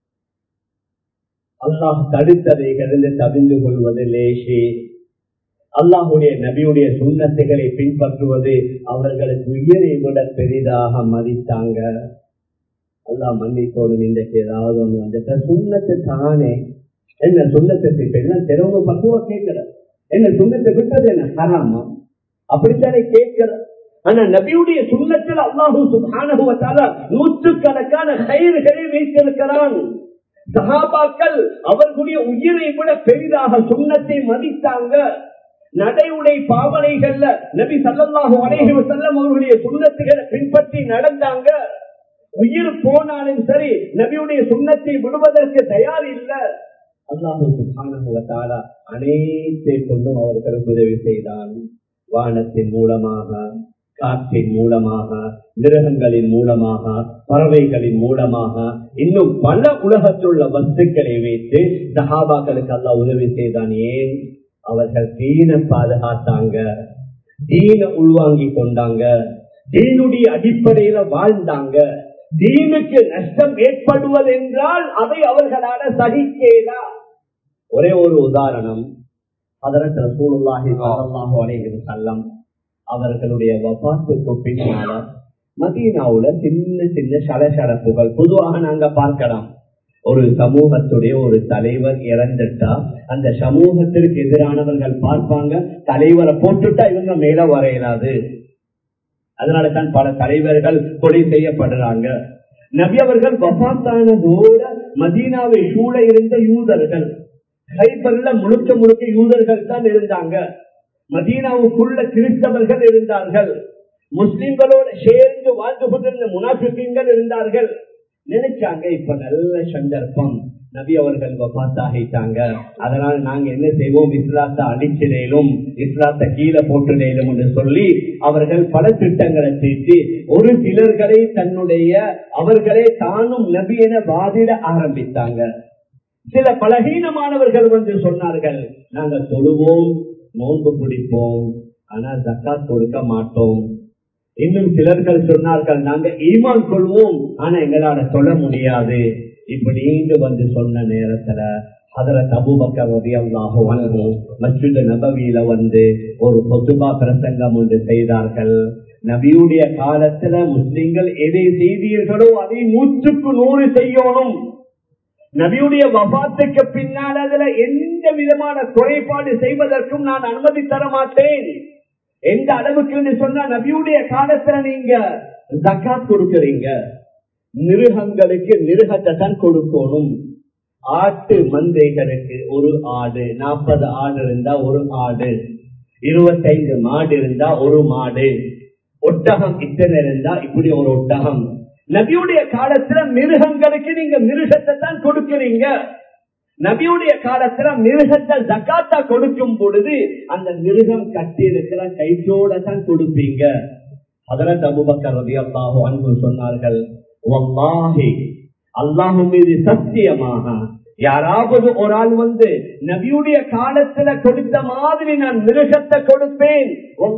அல்லாஹ் தடுத்ததைகளிருந்து தவிர்ந்து கொள்வது லேசி அல்லாஹுடைய நபியுடைய சுண்ணத்துகளை பின்பற்றுவது அவர்களுக்கு உயிரை விட பெரிதாக மதித்தாங்க அல்லாஹ் மன்னிக்கோணும் இன்றைக்கு ஏதாவது ஒண்ணு வந்துட்ட சுண்ணத்து தானே என்ன சுண்ணத்தை என்ன தெருவங்க பக்குவா கேட்கிற என்ன சுண்ணத்தை விட்டது என்ன ஹராமா அப்படித்தானே கேட்கிற ஆனா நபியுடைய சுண்ணத்தில் அல்லாஹூ சுபானுவத்தால நூற்றுக்கணக்கான கயிறுகளை வைத்திருக்கிறான் சகாபாக்கள் அவர்களுடைய உயிரை விட பெரிதாக சுண்ணத்தை மதித்தாங்க நடையுடை பாவனைகள்ல நபி சல்லல்லாஹு அலைஹி வஸல்லம் அவர்களுடைய சுண்ணத்துகளை பின்பற்றி நடந்தாங்க உயிர் போனாலும் சரி நபியுடைய சுண்ணத்தை விடுவதற்கு தயார் இல்ல அல்லாஹு சுப்ஹானஹு வ தஆலா அனைத்தை கொண்டும் அவர்களுக்கு உதவி செய்தான் வானத்தின் மூலமாக காற்றின் மூலமாக மிருகங்களின் மூலமாக பறவைகளின் மூலமாக இன்னும் பல உலகத்துள்ள வஸ்துக்களை வைத்து சஹாபாக்களுக்கு அல்லாஹ் உதவி செய்தான் ஏன் அவர்கள் தீன பாதுகாத்தாங்க தீன உள்வாங்கி கொண்டாங்க தீனுடைய அடிப்படையில வாழ்ந்தாங்க தீனுக்கு நஷ்டம் ஏற்படுவது என்றால் அதை அவர்களால சகிக்கேதா ஒரே ஒரு உதாரணம் அதற்கு ரசூலுல்லாஹி ஸல்லல்லாஹு அலைஹி வஸல்லம் அவர்களுடைய வபாத்துக்கு பின்னால மதீனாவுல சின்ன சின்ன சலசலப்புகள் பொதுவாக நாங்க பார்க்கலாம் ஒரு சமூகத்துடைய ஒரு தலைவர் இறந்துட்டா அந்த சமூகத்திற்கு எதிரானவர்கள் பார்ப்பாங்க தலைவரை போட்டுட்டா இவங்க மேல வரையலாது அதனால தான் பல தலைவர்கள் கொலை செய்யப்படுறாங்க நபி அவர்கள் வபாத்தானதோட மதீனாவை சூழ இருந்த யூதர்கள் ஹைபர்ல முழுக்க முழுக்க யூதர்கள் தான் இருந்தாங்க மதீனாவுக்குள்ள கிறிஸ்தவர்கள் இருந்தார்கள் முஸ்லிம்களோடு சேர்ந்து வாழ்ந்து கொண்டிருந்த முனாபிக்கங்கள் இருந்தார்கள் நினைச்சாங்க இப்ப நல்ல சந்தர்ப்பம் நபி அவர்கள் பார்த்தாகிட்டாங்க அதனால நாங்க என்ன செய்வோம் இஸ்லாத்தை அடிச்சிடலும் இஸ்லாத்தை கீழே போட்டுடலும் என்று சொல்லி அவர்கள் பல திட்டங்களை தீட்டி ஒரு சிலர்களை தன்னுடைய அவர்களே தானும் நபி என வாதிட ஆரம்பித்தாங்க சில பலகீனமானவர்கள் வந்து சொன்னார்கள் நாங்க தொழுவோம் நோன்பு பிடிப்போம் ஆனா ஜக்காத் கொடுக்க மாட்டோம் இன்னும் சிலர்கள் சொன்னார்கள் நாங்க ஈமான் கொள்வோம் ஆனா எங்களால சொல்ல முடியாது இப்படின்னு வந்து சொன்ன நேரத்துல அதுல தபுபக்கர் ரதியல்லாஹு அன்ஹு மஸ்ஜித் நபவியில வந்து ஒரு பொதுபா பிரசங்கம் ஒன்று செய்தார்கள் நபியுடைய காலத்துல முஸ்லிம்கள் எதை செய்தீர்களோ அதை நூற்றுக்கு நூறு செய்யணும் நபியுடைய வபாத்துக்கு பின்னால் அதுல எந்த விதமான குறைபாடு செய்வதற்கும் நான் அனுமதி தர மாட்டேன் எந்த அளவுக்கு சொன்னா நபியுடைய காலத்துல நீங்க ஜக்காத் கொடுக்கறீங்க மிருகங்களுக்கு மிருகத்தை தான் கொடுக்கணும் ஆட்டு மந்தைகளுக்கு ஒரு ஆடு நாற்பது ஆடு இருந்தா ஒரு ஆடு இருபத்தைந்து மாடு இருந்தா ஒரு மாடு ஒட்டகம் இத்தனை இருந்தா இப்படி ஒரு ஒட்டகம் நபியுடைய காலத்துல மிருகங்களுக்கு நீங்க மிருகத்தை தான் கொடுக்கிறீங்க நபியுடைய காலத்துல மிருகத்தை ஜக்காத்தா கொடுக்கும் பொழுது அந்த மிருகம் கட்டி இருக்கிற கைத்தோட தான் கொடுப்பீங்க அதற்கு அபுபக்கர் ரவி அல்லாஹோ அன்பு சொன்னார்கள் அல்லாஹு மீது சத்தியமாக யாராவது ஒரு ஆள் வந்து நபியுடைய காலத்துல கொடுத்த மாதிரி நான் மிருகத்தை கொடுப்பேன்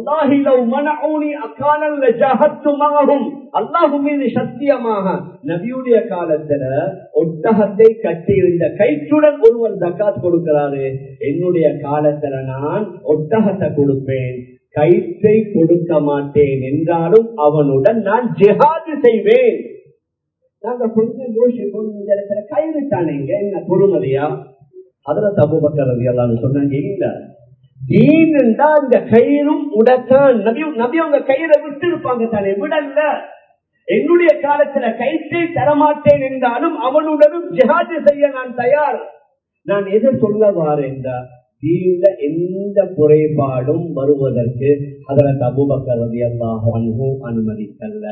அல்லாஹு மீது சத்தியமாக நபியுடைய காலத்துல ஒட்டகத்தை கட்டி இருந்த கைத்துடன் ஒருவர் தக்காத் கொடுக்கிறாரு என்னுடைய காலத்துல நான் ஒட்டகத்தை கொடுப்பேன் கைத்தை கொடுக்க மாட்டேன் என்றாலும் அவனுடன் நான் ஜிஹாது செய்வேன் நாங்க கொஞ்சம் யோசிப்போம் இந்த இடத்துல கயிறு தானேங்க என்ன பொறுமதியா அதுல தப்பு பக்கிறது எல்லாம் சொன்னாங்க இல்ல தீனுண்டா இந்த கயிறும் உடத்தான் நபி நபி அவங்க கயிறை விட்டு இருப்பாங்க தானே விடல்ல என்னுடைய காலத்துல கைத்தை தரமாட்டேன் என்றாலும் அவனுடனும் ஜிஹாது செய்ய நான் தயார் நான் எதை சொல்ல வாரேன்டா தீண்ட எந்த குறைபாடும் வருவதற்கு அதற்கு அபுபக்கரதி அல்லாஹ் அனுமதிக்கல்ல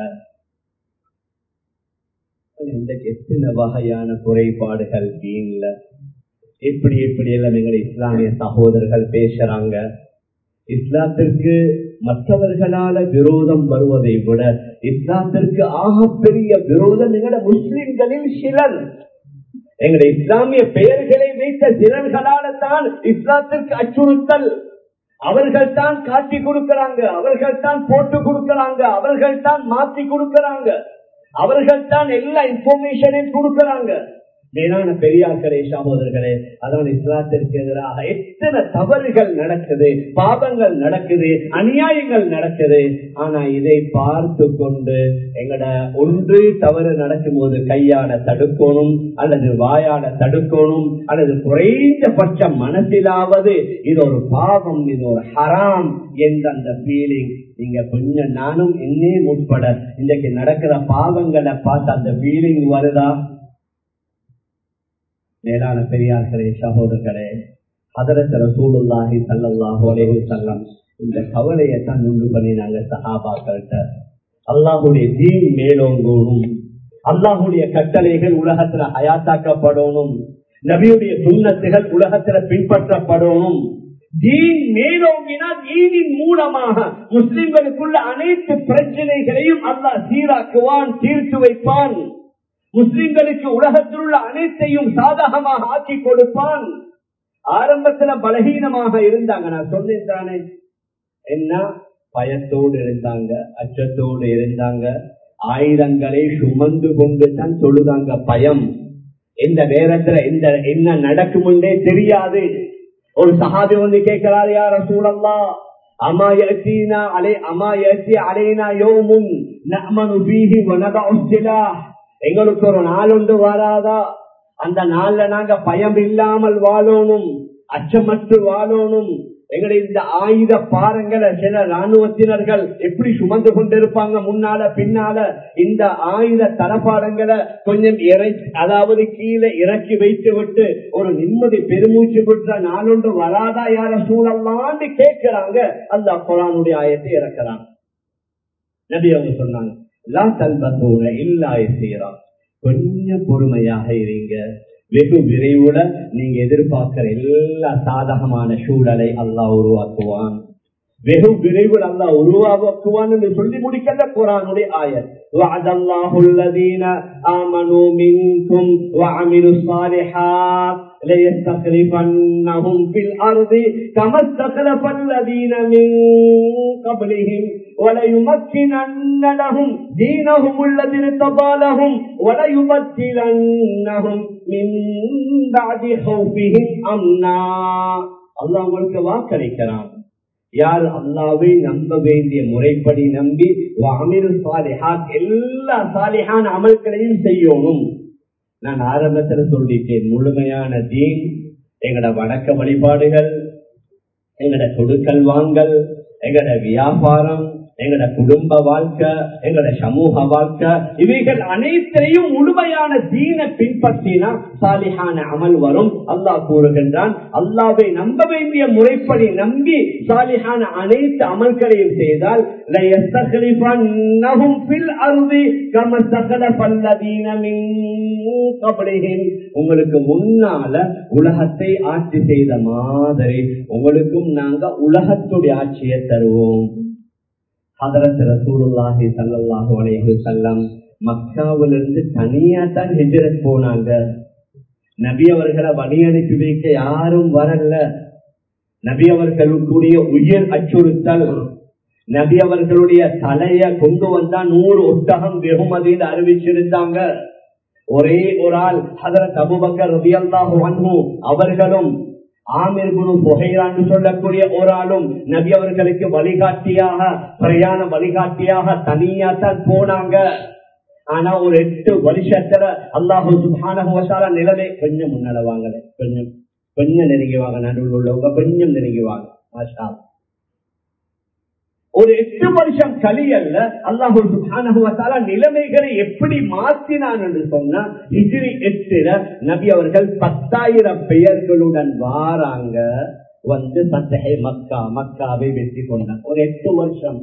இன்றைக்கு எத்தனை வகையான குறைபாடுகள் தீன்ல எப்படி எப்படி எல்லாம் எங்களை இஸ்லாமிய சகோதரர்கள் பேசுறாங்க இஸ்லாத்திற்கு மற்றவர்களால விரோதம் வருவதை விட இஸ்லாத்திற்கு ஆகப்பெரிய விரோதம் எங்கட முஸ்லிம்களில் சிலர் எங்களுடைய இஸ்லாமிய பெயர்களை வைத்த சிலர்களால தான் இஸ்லாத்திற்கு அச்சுறுத்தல் அவர்கள் தான் காட்டி கொடுக்கிறாங்க அவர்கள் தான் போட்டு கொடுக்கிறாங்க அவர்கள் தான் மாற்றி கொடுக்கிறாங்க அவர்கள் தான் எல்லா இன்ஃபர்மேஷனையும் கொடுக்கிறாங்க மேலான பெரியார்களே சகோதரர்களே அதான் இஸ்லாத்திற்கு எதிராக எத்தனை தவறுகள் நடக்குது பாபங்கள் நடக்குது அநியாயங்கள் நடக்குது ஆனா இதை பார்த்து கொண்டு எங்கட ஒன்று தவறு நடக்கும் போது கையால தடுக்கணும் அல்லது வாயால தடுக்கணும் அல்லது குறைந்தபட்ச மனசிலாவது இது ஒரு பாவம் இது ஒரு ஹராம் என்ற அந்த ஃபீலிங் நீங்க கொஞ்சம் நானும் என்னே முற்பட இன்றைக்கு நடக்கிற பாவங்களை பார்த்து அந்த ஃபீலிங் வருதா மேலான பெரியார்களே சகோதரர்களே அதரத்த ரசூலுல்லாஹி சல்லாஹு அலேஹி செல்லம் இந்த கவலையை தான் உண்டு பண்ணினாங்க சஹாபாக்கள்கிட்ட அல்லாஹுடைய தீன் மேலோங்கணும் அல்லாஹுடைய கட்டளைகள் உலகத்துல ஹயாத்தாக்கப்படணும் நபியுடைய சுண்ணத்துகள் உலகத்துல பின்பற்றப்படணும் தீன் மேலோங்கினால் தீனின் மூலமாக முஸ்லிம்களுக்குள்ள அனைத்து பிரச்சனைகளையும் அல்லாஹ் சீராக்குவான் தீர்த்து வைப்பான் முஸ்லிம்களுக்கு உலகத்தில் உள்ள அனைத்தையும் சாதகமாக ஆக்கி கொடுப்பான் ஆரம்பத்துல பலகீனமாக இருந்தாங்க நான் சொன்னேன் தானே என்ன பயத்தோடு இருந்தாங்க அச்சத்தோடு இருந்தாங்க ஆயுதங்களை சுமந்து கொண்டு தான் சொல்லுதாங்க பயம் எந்த நேரத்துல எந்த என்ன நடக்குமுன்னே தெரியாது ஒரு சகாபி வந்து கேட்கிறார் யார சூழல்லா அமா யத்தீனா அலை அமா யத்தி அலைனா யோமுன் நஅமனு பீஹி வனதஉஸ்ஸிலா எங்களுக்கு ஒரு நாள் ஒன்று வராதா அந்த நாள்ல நாங்க பயம் இல்லாமல் வாழணும் அச்சமற்று வாழணும் எங்களை இந்த ஆயுத பாரங்களை சில ராணுவத்தினர்கள் எப்படி சுமந்து கொண்டிருப்பாங்க முன்னால பின்னால இந்த ஆயுத தளபாடங்களை கொஞ்சம் இறை அதாவது கீழே இறக்கி வைத்து விட்டு ஒரு நிம்மதி பெருமூச்சு விட்ட நாளொன்று வராதா யார சூழல்லான்னு கேட்கிறாங்க அந்த குரானுடைய ஆயத்தை இறக்கிறாங்க நபி அவங்க சொன்னாங்க லா தல்பத்தூர இல்லாய செய்யறா கொஞ்சம் பொறுமையாக இருங்க வெகு விரைவுட நீங்க எதிர்பார்க்கிற எல்லா சாதகமான சூழலை அல்லாஹ் உருவாக்குவான் வெகு விரைவில் அல்லாஹ் உருவாக்குவான் என்று சொல்லி முடிக்கல குரானுடைய ஆயத் وعد الله الذين آمنوا منكم وعملوا الصالحات ليستخلفنهم في الأرض كما استخلف الذين من قبلهم وليمكنن لهم دينهم الذي ارتضى لهم وليبدلنهم من بعد خوفهم أمنا الله உங்களுக்கு வாக்களிக்கிறான் யார் அல்லாவை நம்ப வேண்டிய முறைப்படி நம்பி அமிரு சாலிஹாத் எல்லா சாலிஹான அமல்களையும் செய்யணும் நான் ஆரம்பத்துல சொல்லிட்டேன் முழுமையான தீன் எங்கட வணக்க வழிபாடுகள் எங்கட கொடுக்கல் வாங்கல் எங்கட வியாபாரம் எங்கட குடும்ப வாழ்க்கை எங்கட சமூக வாழ்க்கை இவைகள் அனைத்தையும் முழுமையான தீன பின்பற்றினா சாலிஹான அமல் வரும் அல்லாஹ் கூறுகின்றான் அல்லாவை நம்ப வேண்டிய முறைப்படி நம்பி சாலிஹான அனைத்து அமல்களையும் செய்தால் உங்களுக்கு முன்னால உலகத்தை ஆட்சி செய்த மாதிரி உங்களுக்கும் நாங்க உலகத்துடைய ஆட்சியை தருவோம் ஹதரத் ரசூலுல்லாஹி சல்லாஹு அலைஹி செல்லம் மக்காவிலிருந்து தனியா தான் ஹிஜரத் போனாங்க நபி அவர்களை வழி அனுப்பி வைக்க யாரும் வரல நபி அவர்களுக்குரிய உயிர் அச்சுறுத்தல் நபி அவர்களுடைய தலைய கொண்டு வந்தா நூறு ஒட்டகம் வெகுமதியில் அறிவிச்சிருந்தாங்க ஒரே ஒரு ஆள் ஹதரத் அபுபக்கர் ரபி அல்லாஹு அவர்களும் ஆமிர் குரு புகைரான்னு சொல்லக்கூடிய ஒரு ஆளும் நபி அவர்களுக்கு வழிகாட்டியாக பிரயாண வழிகாட்டியாக தனியா தான் போனாங்க ஆனா ஒரு எட்டு வருஷத்துல அல்லாஹு சுபான நிலவே கொஞ்சம் முன்னால வாங்கல கொஞ்சம் கொஞ்சம் நெருங்கிவாங்க நடுவில் உள்ளவங்க கொஞ்சம் நெருங்கிவாங்க மாஷா ஒரு எட்டு வருஷம் கலியல்ல அல்லாஹு சுபான நிலைமைகளை எப்படி மாற்றினான் என்று சொன்னா ஹிஜ்ரி எட்டுல நபி அவர்கள் பத்தாயிரம் பெயர்களுடன் வாராங்க வந்து சத்தகை மக்கா மக்காவை வெற்றி கொண்டார் ஒரு எட்டு வருஷம்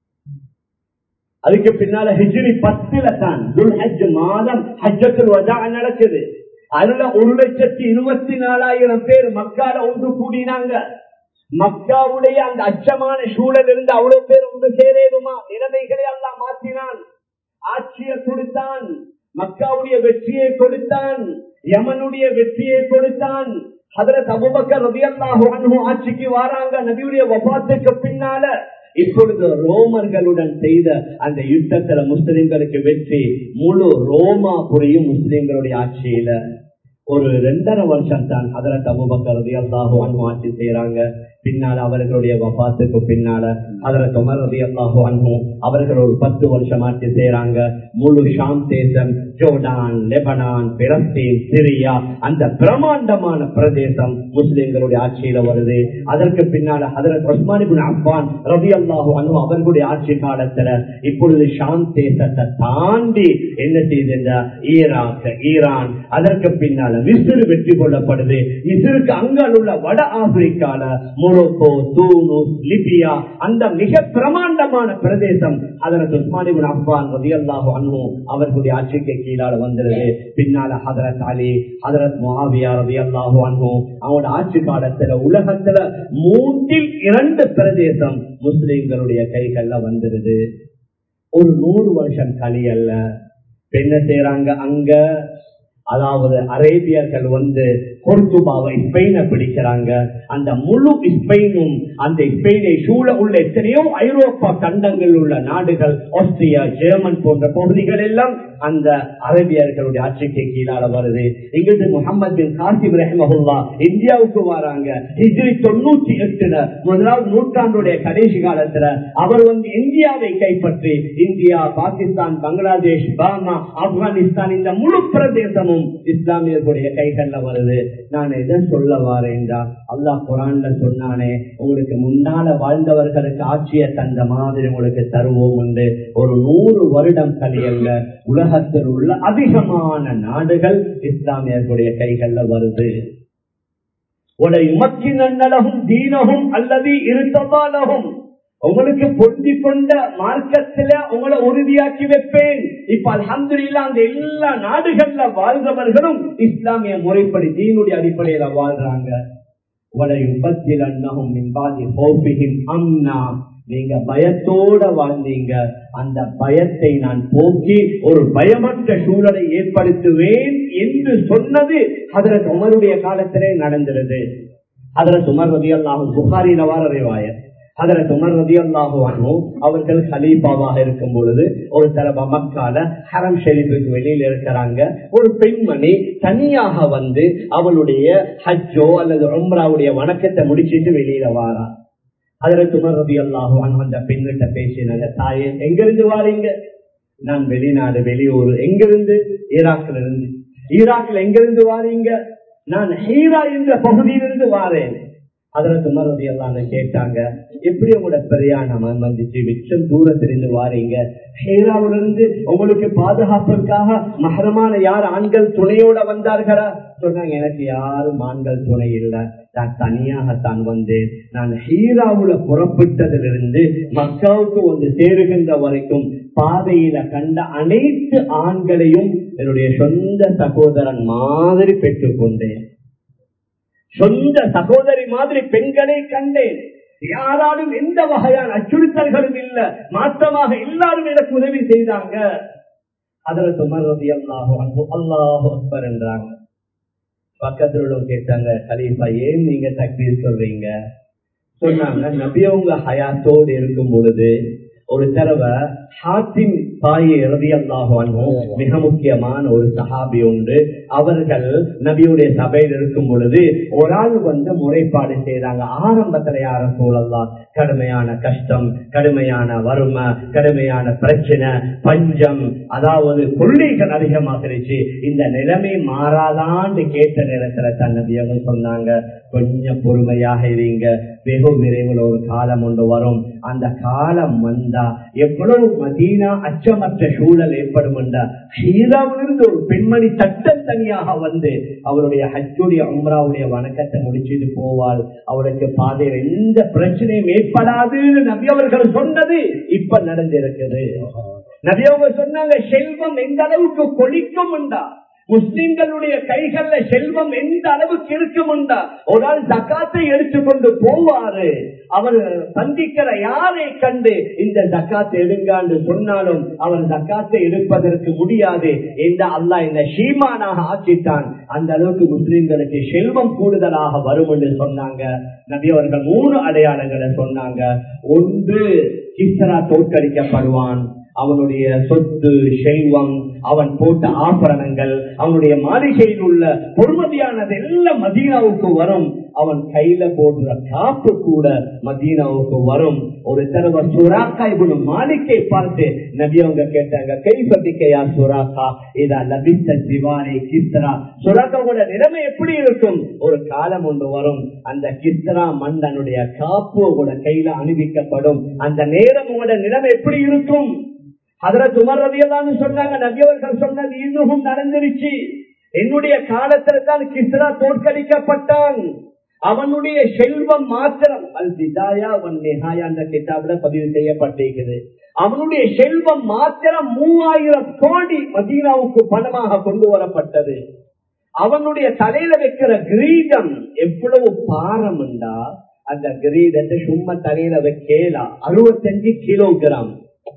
அதுக்கு பின்னால ஹிஜ்ரி பத்துல தான் துல்ஹஜ் மாதம் ஹஜ்ஜத்தில் வஜா நடக்குது அதுல ஒரு லட்சத்தி இருபத்தி நாலாயிரம் பேர் மக்கால ஒன்று கூடினாங்க மக்காவுடைய அந்த அச்சமான சூழல் இருந்து அவ்வளவு பேர் ஒன்று சேரேதுமா நிலைமைகளை எல்லாம் மாற்றினான் ஆட்சியை கொடுத்தான் மக்காவுடைய வெற்றியை கொடுத்தான் யமனுடைய வெற்றியை கொடுத்தான் அதுல தபுபக்கர் ரவி அல்லாஹு ஆட்சிக்கு வாராங்க நபியுடைய வபாத்துக்கு பின்னால இப்பொழுது ரோமர்களுடன் செய்த அந்த யுத்தத்துல முஸ்லிம்களுக்கு வெற்றி முழு ரோமாபுரியும் முஸ்லிம்களுடைய ஆட்சியில ஒரு ரெண்டரை வருஷம் தான் அதர தபுபக்கர் ரவி அல்லாஹு ஆட்சி செய்யறாங்க பின்னால அவர்களுடைய வபாத்துக்கு பின்னால அதர தொமர் ரவி அல்லாஹு அன்பும் அவர்கள் ஒரு பத்து வருஷம் ஆட்சி செய்யறாங்க முழு ஷாம் தேசம் ஜோர்டான் லெபனான் பிரஸ்தீன் சிரியா அந்த பிரமாண்டமான பிரதேசம் முஸ்லிம்களுடைய ஆட்சியில வருது அதற்கு பின்னால ஹதரத் உஸ்மானிபின் அப்பான் ரவி அல்லாஹு அனு அவர்களுடைய ஆட்சி காலத்துல இப்பொழுது ஷாம் தேசத்தை தாண்டி என்ன செய்த ஈராக் ஈரான் அதற்கு பின்னால மிஸ்ரு வெற்றி கொள்ளப்படுது மிஸ்ருக்கு அங்கால் உள்ள வட ஆப்பிரிக்கால மொரோக்கோ தூனூஸ் லிபியா அந்த மிக பிரமாண்டமான பிரதேசம் அதற்கு உஸ்மானிபின் அப்பான் ரவி அல்லாஹு அனு அவர்களுடைய ஆட்சிக்கு கீழால வந்துருது பின்னால ஹதரத் அலி ஹதரத் முஹாவியா ரவி அல்லாஹு அனு அவனோட ஆட்சி காலத்துல உலகத்துல மூன்றில் இரண்டு பிரதேசம் முஸ்லிம்களுடைய கைகள்ல வந்துருது ஒரு நூறு வருஷம் களி அல்ல என்ன செய்யறாங்க அங்க அதாவது அரேபியர்கள் வந்து கொர்துபாவை ஸ்பெயினை பிடிக்கிறாங்க அந்த முழு ஸ்பெயினும் அந்த ஸ்பெயினை சூழ உள்ள எத்தனையோ ஐரோப்பா கண்டங்கள் உள்ள நாடுகள் ஆஸ்திரியா ஜெர்மன் போன்ற பகுதிகள் எல்லாம் அந்த அரேபியர்களுடைய ஆட்சிக்கு கீழால வருது இங்கிருந்து முகமது பின் காசிம் ரஹமஹுல்லா இந்தியாவுக்கு வராங்க ஹிஜ்ரி தொண்ணூத்தி எட்டுல முதலாவது நூற்றாண்டுடைய கடைசி காலத்துல அவர் வந்து இந்தியாவை கைப்பற்றி இந்தியா பாகிஸ்தான் பங்களாதேஷ் பர்மா ஆப்கானிஸ்தான் இந்த முழு பிரதேசமும் இஸ்லாமியர்களுடைய கைகள்ல வருது நான் எதை சொல்ல வாரேன்டா அல்லாஹ் குரான்ல சொன்னானே உங்களுக்கு முன்னால வாழ்ந்தவர்களுக்கு ஆட்சியை தந்த மாதிரி உங்களுக்கு தருவோம் என்று ஒரு நூறு வருடம் கலியல்ல உலகத்தில் உள்ள அதிகமான நாடுகள் இஸ்லாமியர்களுடைய கைகள்ல வருது உமக்கினல்லகும் தீனகும் அல்லது இருத்தபாலகும் உங்களுக்கு பொருந்தி கொண்ட மார்க்கத்துல உங்களை உறுதியாக்கி வைப்பேன் இப்ப அலமதுல்லா அந்த எல்லா நாடுகள்ல வாழ்றவர்களும் இஸ்லாமிய முறைப்படி தீனுடைய அடிப்படையில வாழ்றாங்க அம்னா நீங்க பயத்தோட வாழ்ந்தீங்க அந்த பயத்தை நான் போக்கி ஒரு பயமற்ற சூழலை ஏற்படுத்துவேன் என்று சொன்னது அதற்கு உமருடைய காலத்திலே நடந்திருது அதற்கு உமர் ரதி அல்லாஹும் புகாரில வார ரிவாயத் அதற்கு உமர் ரதி அல்லாஹுவானும் அவர்கள் ஹலீஃபாவாக இருக்கும் பொழுது ஒரு தரப்ப மக்கால ஹரம் ஷெரீஃபுக்கு வெளியில இருக்கிறாங்க ஒரு பெண்மணி தனியாக வந்து அவளுடைய ஹஜ்ஜோ அல்லது உம்ராவுடைய வணக்கத்தை முடிச்சிட்டு வெளியில வாரா அதுல துமர் ரதி அல்லாஹுவான் அந்த பெண்கிட்ட பேசினாங்க தாயே எங்கிருந்து வாரீங்க நான் வெளிநாடு வெளியூர் எங்கிருந்து ஈராக்ல இருந்து ஈராக்ல எங்கிருந்து வாரீங்க நான் ஹீரா என்ற பகுதியிலிருந்து வாரேன் அதுல துமர் ரதி அல்லான்னு கேட்டாங்க எப்படி உங்களோட பிரயாணம் வந்துச்சு மிச்சம் தூரத்திலிருந்து வாரீங்க ஹீராவிலிருந்து உங்களுக்கு பாதுகாப்பிற்காக மகரமான யார் ஆண்கள் துணையோட வந்தார்களா சொன்னாங்க எனக்கு யாரும் ஆண்கள் துணை இல்லை நான் தனியாகத்தான் வந்தேன் நான் ஹீராவுல புறப்பட்டதிலிருந்து மக்காவுக்கு வந்து சேருகின்ற வரைக்கும் பாதையில கண்ட அனைத்து ஆண்களையும் என்னுடைய சொந்த சகோதரன் மாதிரி பெற்றுக்கொண்டேன் சொந்த சகோதரி மாதிரி பெண்களை கண்டேன் யாராலும் எந்த வகையான அச்சுறுத்தல்களும் இல்ல மாற்றமாக எல்லாரும் எனக்கு உதவி செய்தாங்க அதுல சுமர்றது அல்லாஹோ அல்லாஹோ அக்பர் என்றாங்க பக்கத்துல உள்ளவங்க கேட்டாங்க கலீஃபா ஏன் நீங்க தக்பீர் சொல்றீங்க சொன்னாங்க நபியவங்க ஹயாத்தோடு இருக்கும் பொழுது ஒரு தடவை ஹாத்தின் தாயை இறுதி மிக முக்கியமான ஒரு சஹாபி உண்டு அவர்கள் நபியுடைய சபையில் இருக்கும் பொழுது ஒரு ஆள் வந்து முறைப்பாடு செய்யறாங்க ஆரம்பத்துல யார சூழல்லாம் கடுமையான கஷ்டம் கடுமையான வறுமை கடுமையான பிரச்சனை பஞ்சம் அதாவது கொள்ளைகள் அதிகமாகிருச்சு இந்த நிலைமை மாறாதான்னு கேட்ட நேரத்துல தன் நபியவங்க சொன்னாங்க கொஞ்சம் பொறுமையாக இருங்க வெகு விரைவில் ஒரு காலம் ஒன்று வரும் அந்த காலம் வந்தா எவ்வளவு மதீனா அச்சமற்ற சூழல் ஏற்படும் என்றாவிலிருந்து ஒரு பெண்மணி சட்டம் தனியாக வந்து அவருடைய ஹஜ்ஜுடைய அம்ராவுடைய வணக்கத்தை முடிச்சுட்டு போவாள் அவருக்கு பாதையில் எந்த பிரச்சனையும் ஏற்படாதுன்னு நபி அவர்கள் சொன்னது இப்ப நடந்திருக்குது நபி அவங்க சொன்னாங்க செல்வம் எந்த அளவுக்கு கொளிக்கும் உண்டா முஸ்லிம்களுடைய கைகள்ல செல்வம் எந்த அளவுக்கு இருக்குமுண்டா ஒரு ஆள் ஜக்காத்தை எடுத்துக்கொண்டு போவாரு அவர் சந்திக்கிற யாரை கண்டு இந்த ஜக்காத்தை எடுங்கான்னு சொன்னாலும் அவர் ஜக்காத்தை எடுப்பதற்கு முடியாது எந்த அல்லா இந்த ஷீமானாக ஆக்கிட்டான் அந்த அளவுக்கு முஸ்லிம்களுக்கு செல்வம் கூடுதலாக வரும் என்று சொன்னாங்க நபி அவர்கள் மூணு அடையாளங்களை சொன்னாங்க ஒன்று கிஸ்ரா தோற்கடிக்கப்படுவான் அவனுடைய சொத்து செல்வம் அவன் போட்ட ஆபரணங்கள் அவனுடைய மாளிகையில் உள்ள பொறுமதியானது எல்லாம் மதீனாவுக்கு வரும் அவன் கையில போடுற காப்பு கூட மதீனாவுக்கு வரும் ஒரு தடவை சுராக்கா இவனு மாளிகை பார்த்து நபி அவங்க கேட்டாங்க கை பத்திக்கையா சுராக்கா இதா லபித்த திவாரி கிஸ்ரா சுராக்காவோட நிலைமை எப்படி இருக்கும் ஒரு காலம் ஒன்று வரும் அந்த கிஸ்ரா மன்னனுடைய காப்பு உங்களோட கையில அணிவிக்கப்படும் அந்த நேரம் உங்களோட நிலைமை எப்படி இருக்கும் அதுல துமர்றதியெல்லாம் சொன்னாங்க நபியவர்கள் சொன்னது இன்னும் நடந்துருச்சு என்னுடைய காலத்துல தான் கிஸ்ரா தோற்கடிக்கப்பட்டான் அவனுடைய செல்வம் மாத்திரம் அல் திதாயா அவன் நெஹாயா அந்த கிதாபில் பதிவு செய்யப்பட்டிருக்கிறது அவனுடைய செல்வம் மாத்திரம் மூவாயிரம் கோடி மதீனாவுக்கு பணமாக கொண்டு வரப்பட்டது அவனுடைய தலையில வைக்கிற கிரீடம் எவ்வளவு பாரம் என்றா அந்த கிரீடத்தை சும்மா தலையில வைக்கலா அறுபத்தஞ்சு கிலோகிராம்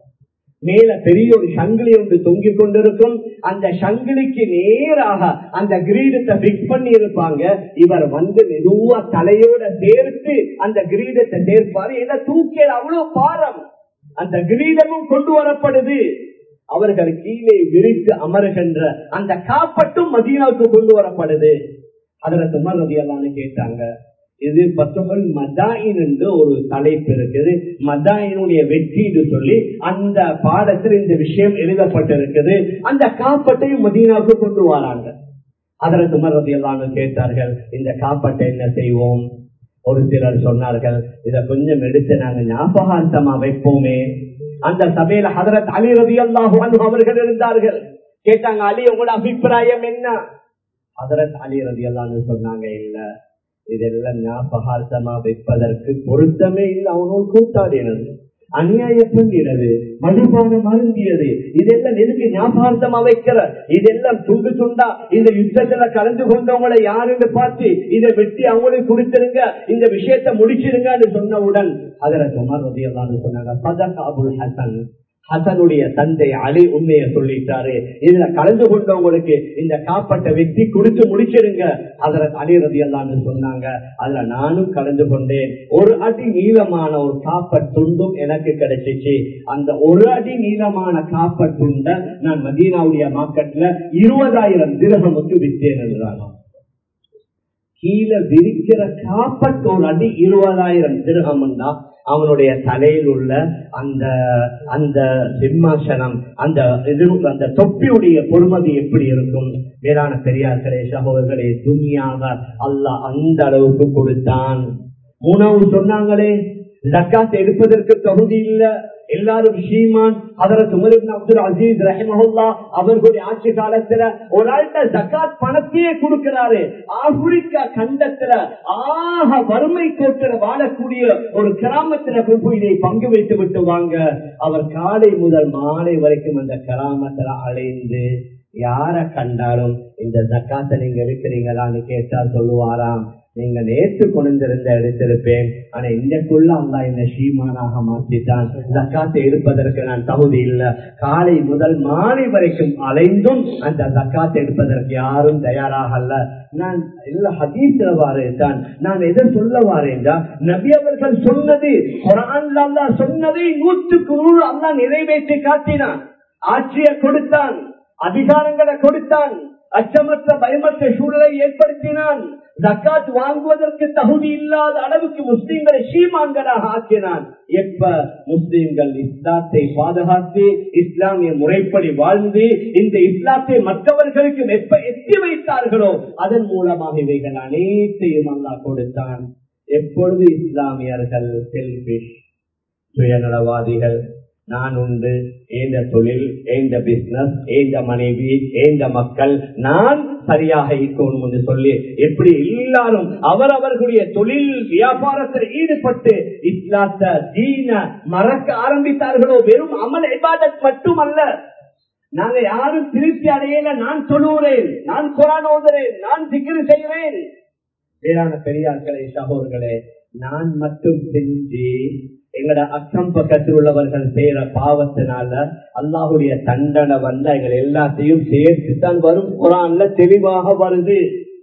மேல பெரிய ஒரு சங்கிலி ஒன்று தொங்கிக் கொண்டிருக்கும் அந்த சங்கிலிக்கு நேராக அந்த கிரீடத்தை பிக்ஸ் பண்ணி இருப்பாங்க இவர் வந்து மெதுவா தலையோட சேர்த்து அந்த கிரீடத்தை சேர்ப்பாரு ஏன்னா தூக்கியல் அவ்வளவு பாரம் அந்த கிரீடமும் கொண்டு வரப்படுது அவர்கள் கீழே விரித்து அமருகின்ற அந்த காப்பட்டும் மதீனாவுக்கு கொண்டு வரப்படுது அதுல துமர் நதியெல்லாம் கேட்டாங்க இது பத்தொன்பது மதாயின் என்று ஒரு தலைப்பு இருக்குது மதாயினுடைய வெற்றின்னு சொல்லி அந்த பாடத்தில் இந்த விஷயம் எழுதப்பட்டிருக்குது அந்த காப்பட்டையும் மதீனாவுக்கு கொண்டு வராங்க அதில் துமரதி எல்லாம் கேட்டார்கள் இந்த காப்பட்டை என்ன செய்வோம் ஒரு சிலர் சொன்னார்கள் இத கொஞ்சம் எடுத்து நாங்க ஞாபகார்த்தமா வைப்போமே அந்த சபையில ஹதரத் அலி ரவி அல்லாஹு அவர்கள் இருந்தார்கள் கேட்டாங்க அலி உங்களோட அபிப்பிராயம் என்ன ஹதரத் அலி ரவி அல்லான்னு சொன்னாங்க இல்ல இதெல்லாம் ஞாபகார்த்தமா வைப்பதற்கு பொருத்தமே இல்லை அவனோடு கூட்டாடினது அநியாயம் பண்ணினது மதுபானம் அருந்தியது இதெல்லாம் எதுக்கு ஞாபகார்த்தமா வைக்கிற இதெல்லாம் துண்டு துண்டா இந்த யுத்தத்துல கலந்து கொண்டவங்களை யாருன்னு பார்த்து இதை வெட்டி அவங்களுக்கு கொடுத்துருங்க இந்த விஷயத்த முடிச்சிருங்கன்னு சொன்னவுடன் அதுல சுமார் ரதியல்லான்னு சொன்னாங்க சதக் அபுல் ஹசன் ஹசனுடைய தந்தை அலி உண்மையை சொல்லிட்டாரு இதுல கலந்து கொண்டவங்களுக்கு இந்த காப்பட்ட வெட்டி கொடுத்து முடிச்சிருங்க அதுல அலி ரதி எல்லாம் சொன்னாங்க அதுல நானும் கலந்து கொண்டேன் ஒரு அடி நீளமான ஒரு காப்பட் துண்டும் எனக்கு கிடைச்சிச்சு அந்த ஒரு அடி நீளமான காப்பட் துண்டை நான் மதீனாவுடைய மார்க்கெட்ல இருபதாயிரம் திருகமுக்கு விற்றேன் என்றாங்க கீழே விரிக்கிற காப்பட் ஒரு அடி இருபதாயிரம் திருகம்னா அவனுடைய தலையில் உள்ள அந்த அந்த சிம்மாசனம் அந்த இது அந்த தொப்பியுடைய பொறுமதி எப்படி இருக்கும் வேறான பெரியார்களே சகோதரர்களே துணியாக அல்லாஹ் அந்த அளவுக்கு கொடுத்தான் மூணாவது சொன்னாங்களே ஜக்காத் எடுப்பதற்கு தகுதி இல்ல எல்லாரும் ஷீமான் அதற்கு உமரின் அப்துல் அசீஸ் ரஹிமஹுல்லா அவர்களுடைய ஆட்சி காலத்துல ஒரு ஆள்கிட்ட ஜக்காத் பணத்தையே கொடுக்கிறாரு ஆப்பிரிக்கா கண்டத்துல ஆக வறுமை கோட்டில் வாழக்கூடிய ஒரு கிராமத்துல போய் இதை பங்கு வைத்து விட்டு வாங்க அவர் காலை முதல் மாலை வரைக்கும் அந்த கிராமத்துல அலைந்து யார கண்டாலும் இந்த ஜக்காத்தை நீங்க எடுக்கிறீங்களான்னு கேட்டா சொல்லுவாராம் நீங்க நேற்று கொண்டிருந்த எடுத்திருப்பேன் ஆனா இன்றைக்குள்ள அல்லா என்ன ஷீமானாக மாற்றிட்டான் ஜக்காத்தை எடுப்பதற்கு நான் தகுதி இல்லை காலை முதல் மாலை வரைக்கும் அலைந்தும் அந்த ஜக்காத்தை எடுப்பதற்கு யாரும் தயாராகல நான் எல்லா ஹதீஸ்ல வாரேன் நான் எதை சொல்ல வாரேன்டா நபி அவர்கள் சொன்னது குரான்ல அல்லா சொன்னதை நூற்றுக்கு நூறு அல்லா நிறைவேற்றி காட்டினான் ஆட்சியை கொடுத்தான் அதிகாரங்களை கொடுத்தான் அச்சமற்ற பயமற்ற சூழலை ஏற்படுத்தினான் ஜக்காத் வாங்குவதற்கு தகுதி இல்லாத அளவுக்கு முஸ்லீம்களை சீமான்களாக ஆக்கினான் எப்ப முஸ்லீம்கள் இஸ்லாத்தை பாதுகாத்து இஸ்லாமிய முறைப்படி வாழ்ந்து இந்த இஸ்லாத்தை மற்றவர்களுக்கு எப்ப எத்தி வைத்தார்களோ அதன் மூலமாக இவைகள் அனைத்தையும் அல்லா கொடுத்தான் எப்பொழுது இஸ்லாமியர்கள் செல்பிஷ் சுயநலவாதிகள் நான் உண்டு ஏந்த தொழில் ஏந்த பிசினஸ் ஏந்த மனைவி ஏந்த மக்கள் நான் சரியாக இருக்கணும் என்று சொல்லி எப்படி எல்லாரும் அவரவர்களுடைய தொழில் வியாபாரத்தில் ஈடுபட்டு இஸ்லாத்த தீன மறக்க ஆரம்பித்தார்களோ வெறும் அமல் இபாதத் மட்டுமல்ல நாங்க யாரும் திருப்தி அடையல நான் சொல்லுகிறேன் நான் குரான் ஓதுறேன் நான் சிக்கிரி செய்கிறேன் வேறான பெரியார்களே சகோதர்களே நான் மட்டும் செஞ்சு எங்கட அக்கம் பக்கத்தில் உள்ளவர்கள் செய்யற பாவத்தினால அல்லாஹுடைய தண்டனை வந்தா எங்கள் எல்லாத்தையும் சேர்த்து தான் வரும் குரான்ல தெளிவாக வருது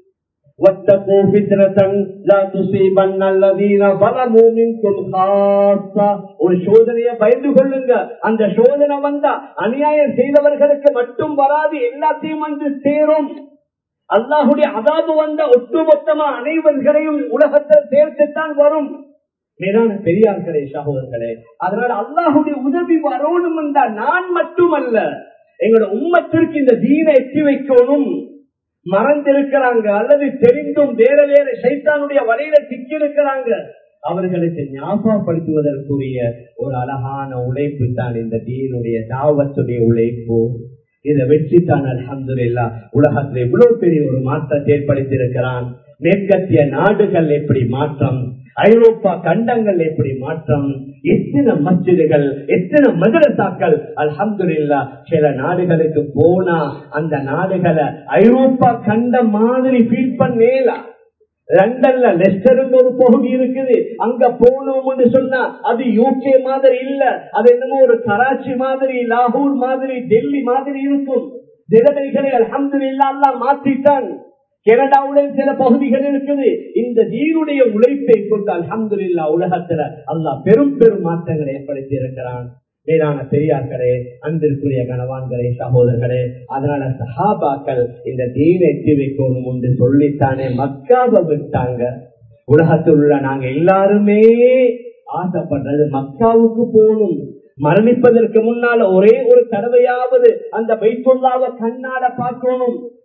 ஒரு சோதனைய பயந்து கொள்ளுங்க அந்த சோதனை வந்தா அநியாயம் செய்தவர்களுக்கு மட்டும் வராது எல்லாத்தையும் வந்து சேரும் அல்லாஹுடைய அதாவது வந்த ஒட்டுமொத்தமா அனைவர்களையும் உலகத்தில் சேர்த்துத்தான் வரும் மேலான பெரியார்களே சகோதரர்களே அதனால அல்லாஹுடைய உதவி வரணும் என்றால் நான் மட்டுமல்ல எங்களோட உம்மத்திற்கு இந்த தீனை எட்டி வைக்கணும் மறந்திருக்கிறாங்க அல்லது தெரிந்தும் வேற வேற சைத்தானுடைய வலையில சிக்கியிருக்கிறாங்க அவர்களுக்கு ஞாபகப்படுத்துவதற்குரிய ஒரு அழகான உழைப்பு தான் இந்த தீனுடைய தாவத்துடைய உழைப்பு இதை வெற்றித்தான் அலமதுல்லா உலகத்தில் எவ்வளவு பெரிய ஒரு மாற்றத்தை ஏற்படுத்தியிருக்கிறான் மேற்கத்திய நாடுகள் எப்படி மாற்றம் ஐரோப்பா கண்டங்கள் எப்படி மாற்றம் எத்தனை மஸ்ஜிதுகள் எத்தனை மதரசாக்கள் அல்ஹம்துல்லா சில நாடுகளுக்கு போனா அந்த நாடுகளை ஐரோப்பா கண்ட மாதிரி ஃபீல் பண்ணேலா லண்டன்ல லெஸ்டருக்கு ஒரு பகுதி இருக்குது அங்க போனோம்னு சொன்னா அது யூகே மாதிரி இல்ல அது என்னமோ ஒரு கராச்சி மாதிரி லாகூர் மாதிரி டெல்லி மாதிரி இருக்கும் நிலைமைகளை அலமது இல்லா மாற்றிட்டான் கனடாவுடன் சில பகுதிகள் இருக்குது இந்த நீருடைய உழைப்பை கொண்டு அலமது இல்லா உலகத்துல அல்லாஹ் பெரும் பெரும் மாற்றங்களை ஏற்படுத்தி இருக்கிறான் மேலான பெரியார்களே அன்பிற்குரிய கணவான்களே சகோதரர்களே அதனால சஹாபாக்கள் இந்த தீனை எட்டி வைக்கணும் என்று சொல்லித்தானே மக்காவை விட்டாங்க உலகத்தில் உள்ள நாங்க எல்லாருமே ஆசைப்படுறது மக்காவுக்கு போகணும் மரணிப்பதற்கு முன்னால ஒரே ஒரு தடவையாவது அந்த பைத்துள்ளாவ கண்ணால பார்க்கணும்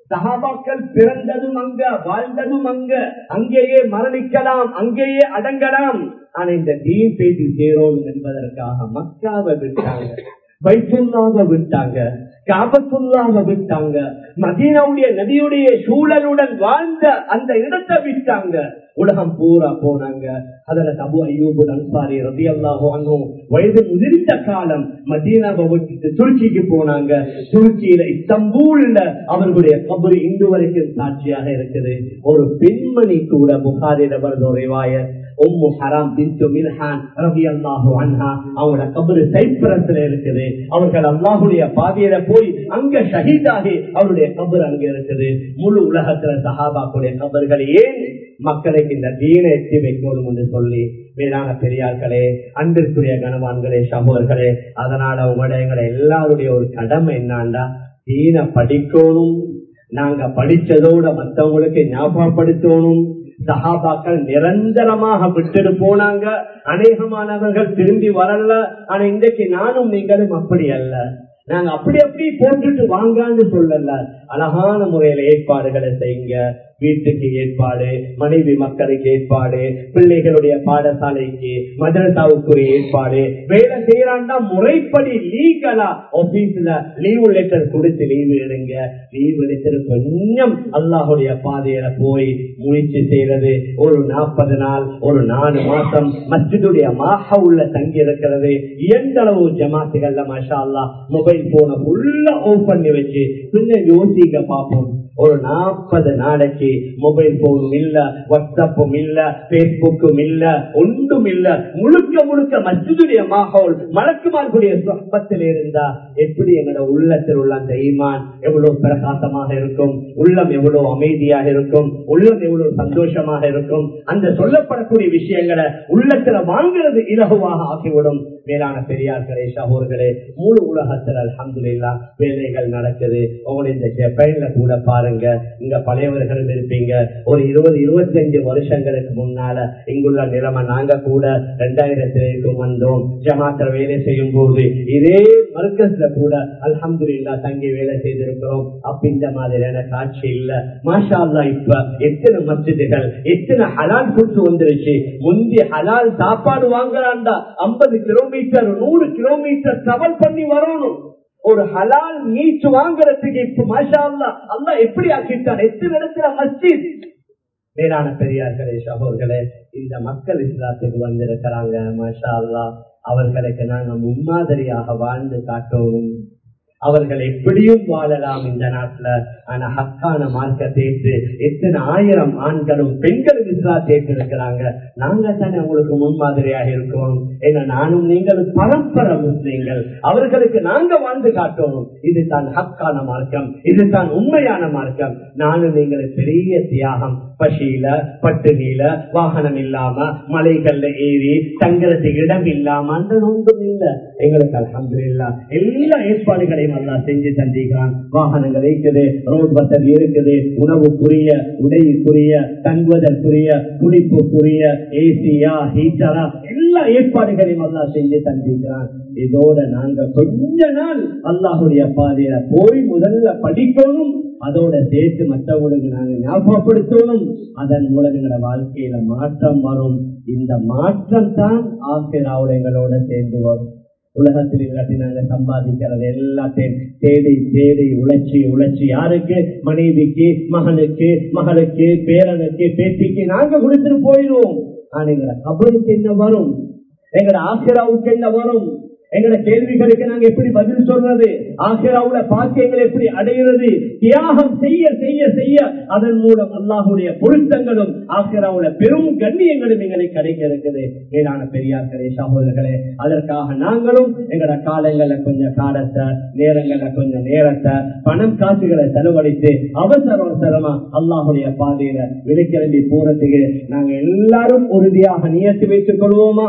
சஹாபாக்கள் பிறந்ததும் அங்க வாழ்ந்ததும் அங்க அங்கேயே மரணிக்கலாம் அங்கேயே அடங்கலாம் ஆனா இந்த தீன் பேசி சேரோம் என்பதற்காக மக்காவை விட்டாங்க பைத்துல்லாக விட்டாங்க காபத்துல்லாக விட்டாங்க மதீனாவுடைய நதியுடைய சூழலுடன் வாழ்ந்த அந்த இடத்தை விட்டாங்க உலகம் பூரா போனாங்க அதுல தபு ஐயூபு அன்சாரி ரதி அல்லாஹோ அங்கும் வயது முதிர்ந்த காலம் மதீனாவை விட்டுட்டு துருக்கிக்கு போனாங்க துருக்கியில இஸ்தம்பூல்ல அவர்களுடைய கபரு இன்று வரைக்கும் சாட்சியாக இருக்குது ஒரு பெண்மணி கூட புகாரில வருது ஒரு ரிவாயத் உம்மு ஹராம் பின்து மில்ஹான் ரவி அல்லாஹு அன்ஹா அவங்களோட கபரு சைப்ரஸ்ல இருக்குது அவர்கள் அல்லாஹுடைய பாதையில போய் அங்க ஷஹீதாகி அவருடைய கபர் அங்க இருக்குது முழு உலகத்துல சஹாபாக்குடைய கபர்கள் ஏன் மக்களுக்கு இந்த தீனை எத்தி வைக்கணும் என்று சொல்லி மேலான பெரியார்களே அன்பிற்குரிய கனவான்களே சமூகர்களே அதனால உங்களோட எங்களை எல்லாருடைய ஒரு கடமை என்னாண்டா தீனை படிக்கணும் நாங்க படிச்சதோட மற்றவங்களுக்கு ஞாபகப்படுத்தணும் சஹாபாக்கள் நிரந்தரமாக விட்டுட்டு போனாங்க அநேகமானவர்கள் திரும்பி வரல ஆனா இன்றைக்கு நானும் நீங்களும் அப்படி அல்ல நாங்க அப்படி அப்படி போட்டுட்டு வாங்கான்னு சொல்லல அழகான முறையில ஏற்பாடுகளை செய்யுங்க வீட்டுக்கு ஏற்பாடு மனைவி மக்களுக்கு ஏற்பாடு பிள்ளைகளுடைய பாடசாலைக்கு மதரசாவுக்குரிய ஏற்பாடு வேலை செய்யறாண்டா முறைப்படி லீகலா ஆபீஸ்ல லீவு லெட்டர் கொடுத்து லீவு எடுங்க லீவு எடுத்து கொஞ்சம் அல்லாஹுடைய பாதையில போய் முயற்சி செய்யறது ஒரு நாற்பது நாள் ஒரு நாலு மாசம் மஸ்ஜிதுடைய மாக உள்ள தங்கி இருக்கிறது எந்த அளவு ஜமாத்துகள்ல மாஷா அல்லா மொபைல் போன உள்ள ஓபன் பண்ணி வச்சு கொஞ்சம் யோசிக்க பார்ப்போம் ஒரு நாற்பது நாளைக்கு மொபைல் போனும் இல்ல வாட்ஸ்அப்பும் இல்ல பேஸ்புக்கும் இல்ல ஒன்றும் இல்ல முழுக்க முழுக்க மஸ்ஜிதுடைய மாகோல் மலக்குமார்களுடைய சொப்பத்தில் இருந்தா எப்படி எங்களோட உள்ளத்தில் உள்ள அந்த ஈமான் எவ்வளவு பிரகாசமாக இருக்கும் உள்ளம் எவ்வளவு அமைதியாக இருக்கும் உள்ளம் எவ்வளவு சந்தோஷமாக இருக்கும் அந்த சொல்லப்படக்கூடிய விஷயங்களை உள்ளத்துல வாங்குறது இலகுவாக ஆகிவிடும் மேலான பெரியார்களே சகோர்களே முழு உலகத்தில் அலமதுல்லா வேலைகள் நடக்குது உங்களை இந்த ஜப்பான்ல கூட பாருங்க இங்க பழையவர்கள் இருப்பீங்க ஒரு இருபது இருபத்தி அஞ்சு வருஷங்களுக்கு முன்னால இங்குள்ள நிலைமை நாங்க கூட ரெண்டாயிரத்திலேக்கும் வந்தோம் ஜமாத்திர வேலை செய்யும் போது இதே மர்க்கஸ்ல கூட அல்ஹம்துல்லா தங்கி வேலை செய்திருக்கிறோம் அப்ப இந்த மாதிரியான காட்சி இல்ல மாஷா அல்லா இப்ப எத்தனை மஸ்ஜிதுகள் எத்தனை ஹலால் கூட்டு வந்துருச்சு முந்தி ஹலால் சாப்பாடு வாங்குறாண்டா ஐம்பது கிலோமீட்டர் நூறு கிலோமீட்டர் டிராவல் பண்ணி வரணும் ஒரு ஹலால் நீச்சு வாங்குறதுக்கு இப்ப மாஷா அல்லா அல்லா எப்படி ஆக்கிட்டான் எத்தனை இடத்துல மஸ்ஜித் மேலான பெரியார்களே சகோர்களே இந்த மக்கள் இஸ்லாத்துக்கு வந்திருக்கிறாங்க மாஷா அல்லா அவர்களுக்கு நாங்க முன்மாதிரியாக வாழ்ந்து காட்டணும் அவர்கள் எப்படியும் வாழலாம் இந்த நாட்டுல ஆனா ஹக்கான மார்க்கத்தை ஏற்று எத்தனை ஆயிரம் ஆண்களும் பெண்களும் இஸ்லாத்தை இருக்கிறாங்க நாங்க தானே அவங்களுக்கு முன்மாதிரியாக இருக்கோம் ஏன்னா நானும் நீங்களும் பரம்பரை முஸ்லீம்கள் அவர்களுக்கு நாங்க வாழ்ந்து காட்டணும் இது தான் ஹக்கான மார்க்கம் இது தான் உண்மையான மார்க்கம் நானும் நீங்களும் பெரிய தியாகம் பசியில பட்டுனியில வாகனம் இல்லாம மலைகள்ல ஏறி தங்குறதுக்கு இடம் இல்லாம அந்த ஒன்றும் இல்ல எங்களுக்கு அலமது இல்லா எல்லா ஏற்பாடுகளையும் அல்லா செஞ்சு தந்திக்கிறான் வாகனங்கள் இருக்குது ரோட் வசதி இருக்குது உணவுக்குரிய உடைக்குரிய தங்குவதற்குரிய குடிப்புக்குரிய ஏசியா ஹீட்டரா எல்லா ஏற்பாடுகளையும் அல்லா செஞ்சு தந்திக்கிறான் இதோட நாங்க கொஞ்ச நாள் அல்லாஹுடைய பாதையில போய் முதல்ல படிக்கணும் அதோட சேர்த்து மற்றவங்களுக்கு நாங்க ஞாபகப்படுத்தணும் அதன் மூலம் எங்களோட வாழ்க்கையில மாற்றம் வரும் இந்த மாற்றம் தான் ஆசிராவோட எங்களோட சேர்ந்து வரும் உலகத்தில் இல்லாட்டி நாங்க சம்பாதிக்கிறது எல்லாத்தையும் தேடி தேடி உழைச்சி உழைச்சி யாருக்கு மனைவிக்கு மகனுக்கு மகளுக்கு பேரனுக்கு பேத்திக்கு நாங்க கொடுத்துட்டு போயிடுவோம் ஆனா எங்களோட கபருக்கு என்ன வரும் எங்களோட ஆசிராவுக்கு என்ன வரும் எங்களோட கேள்விகளுக்கு நாங்க எப்படி பதில் சொல்றது ஆசிராவுல பாக்கியங்களை எப்படி அடைகிறது தியாகம் செய்ய செய்ய செய்ய அதன் மூலம் அல்லாஹுடைய பொருத்தங்களும் ஆசிராவுல பெரும் கண்ணியங்களும் எங்களுக்கு கிடைக்க இருக்குது மேலான பெரியார்களே சகோதரர்களே அதற்காக நாங்களும் எங்களோட காலங்கள்ல கொஞ்சம் காலத்தை நேரங்கள்ல கொஞ்சம் நேரத்தை பணம் காசுகளை செலவழித்து அவசர அவசரமா அல்லாஹுடைய பாதையில விழிக்கிளம்பி போறதுக்கு நாங்க எல்லாரும் உறுதியாக நியத்து வைத்துக் கொள்வோமா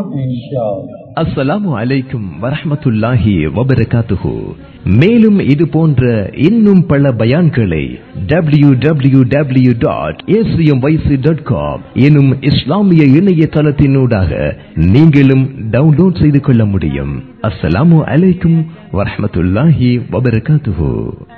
அஸ்ஸலாமு அலைக்கும் வரஹமத்துல்லாஹி வபரகாத்துஹு மேலும் இது போன்ற இன்னும் பல பயான்களை W W W dot dot com எனும் இஸ்லாமிய இணையதளத்தினூடாக நீங்களும் டவுன்லோட் செய்து கொள்ள முடியும் அஸ்ஸலாமு அலைக்கும் வரஹமத்துல்லாஹி வபரகாத்துஹு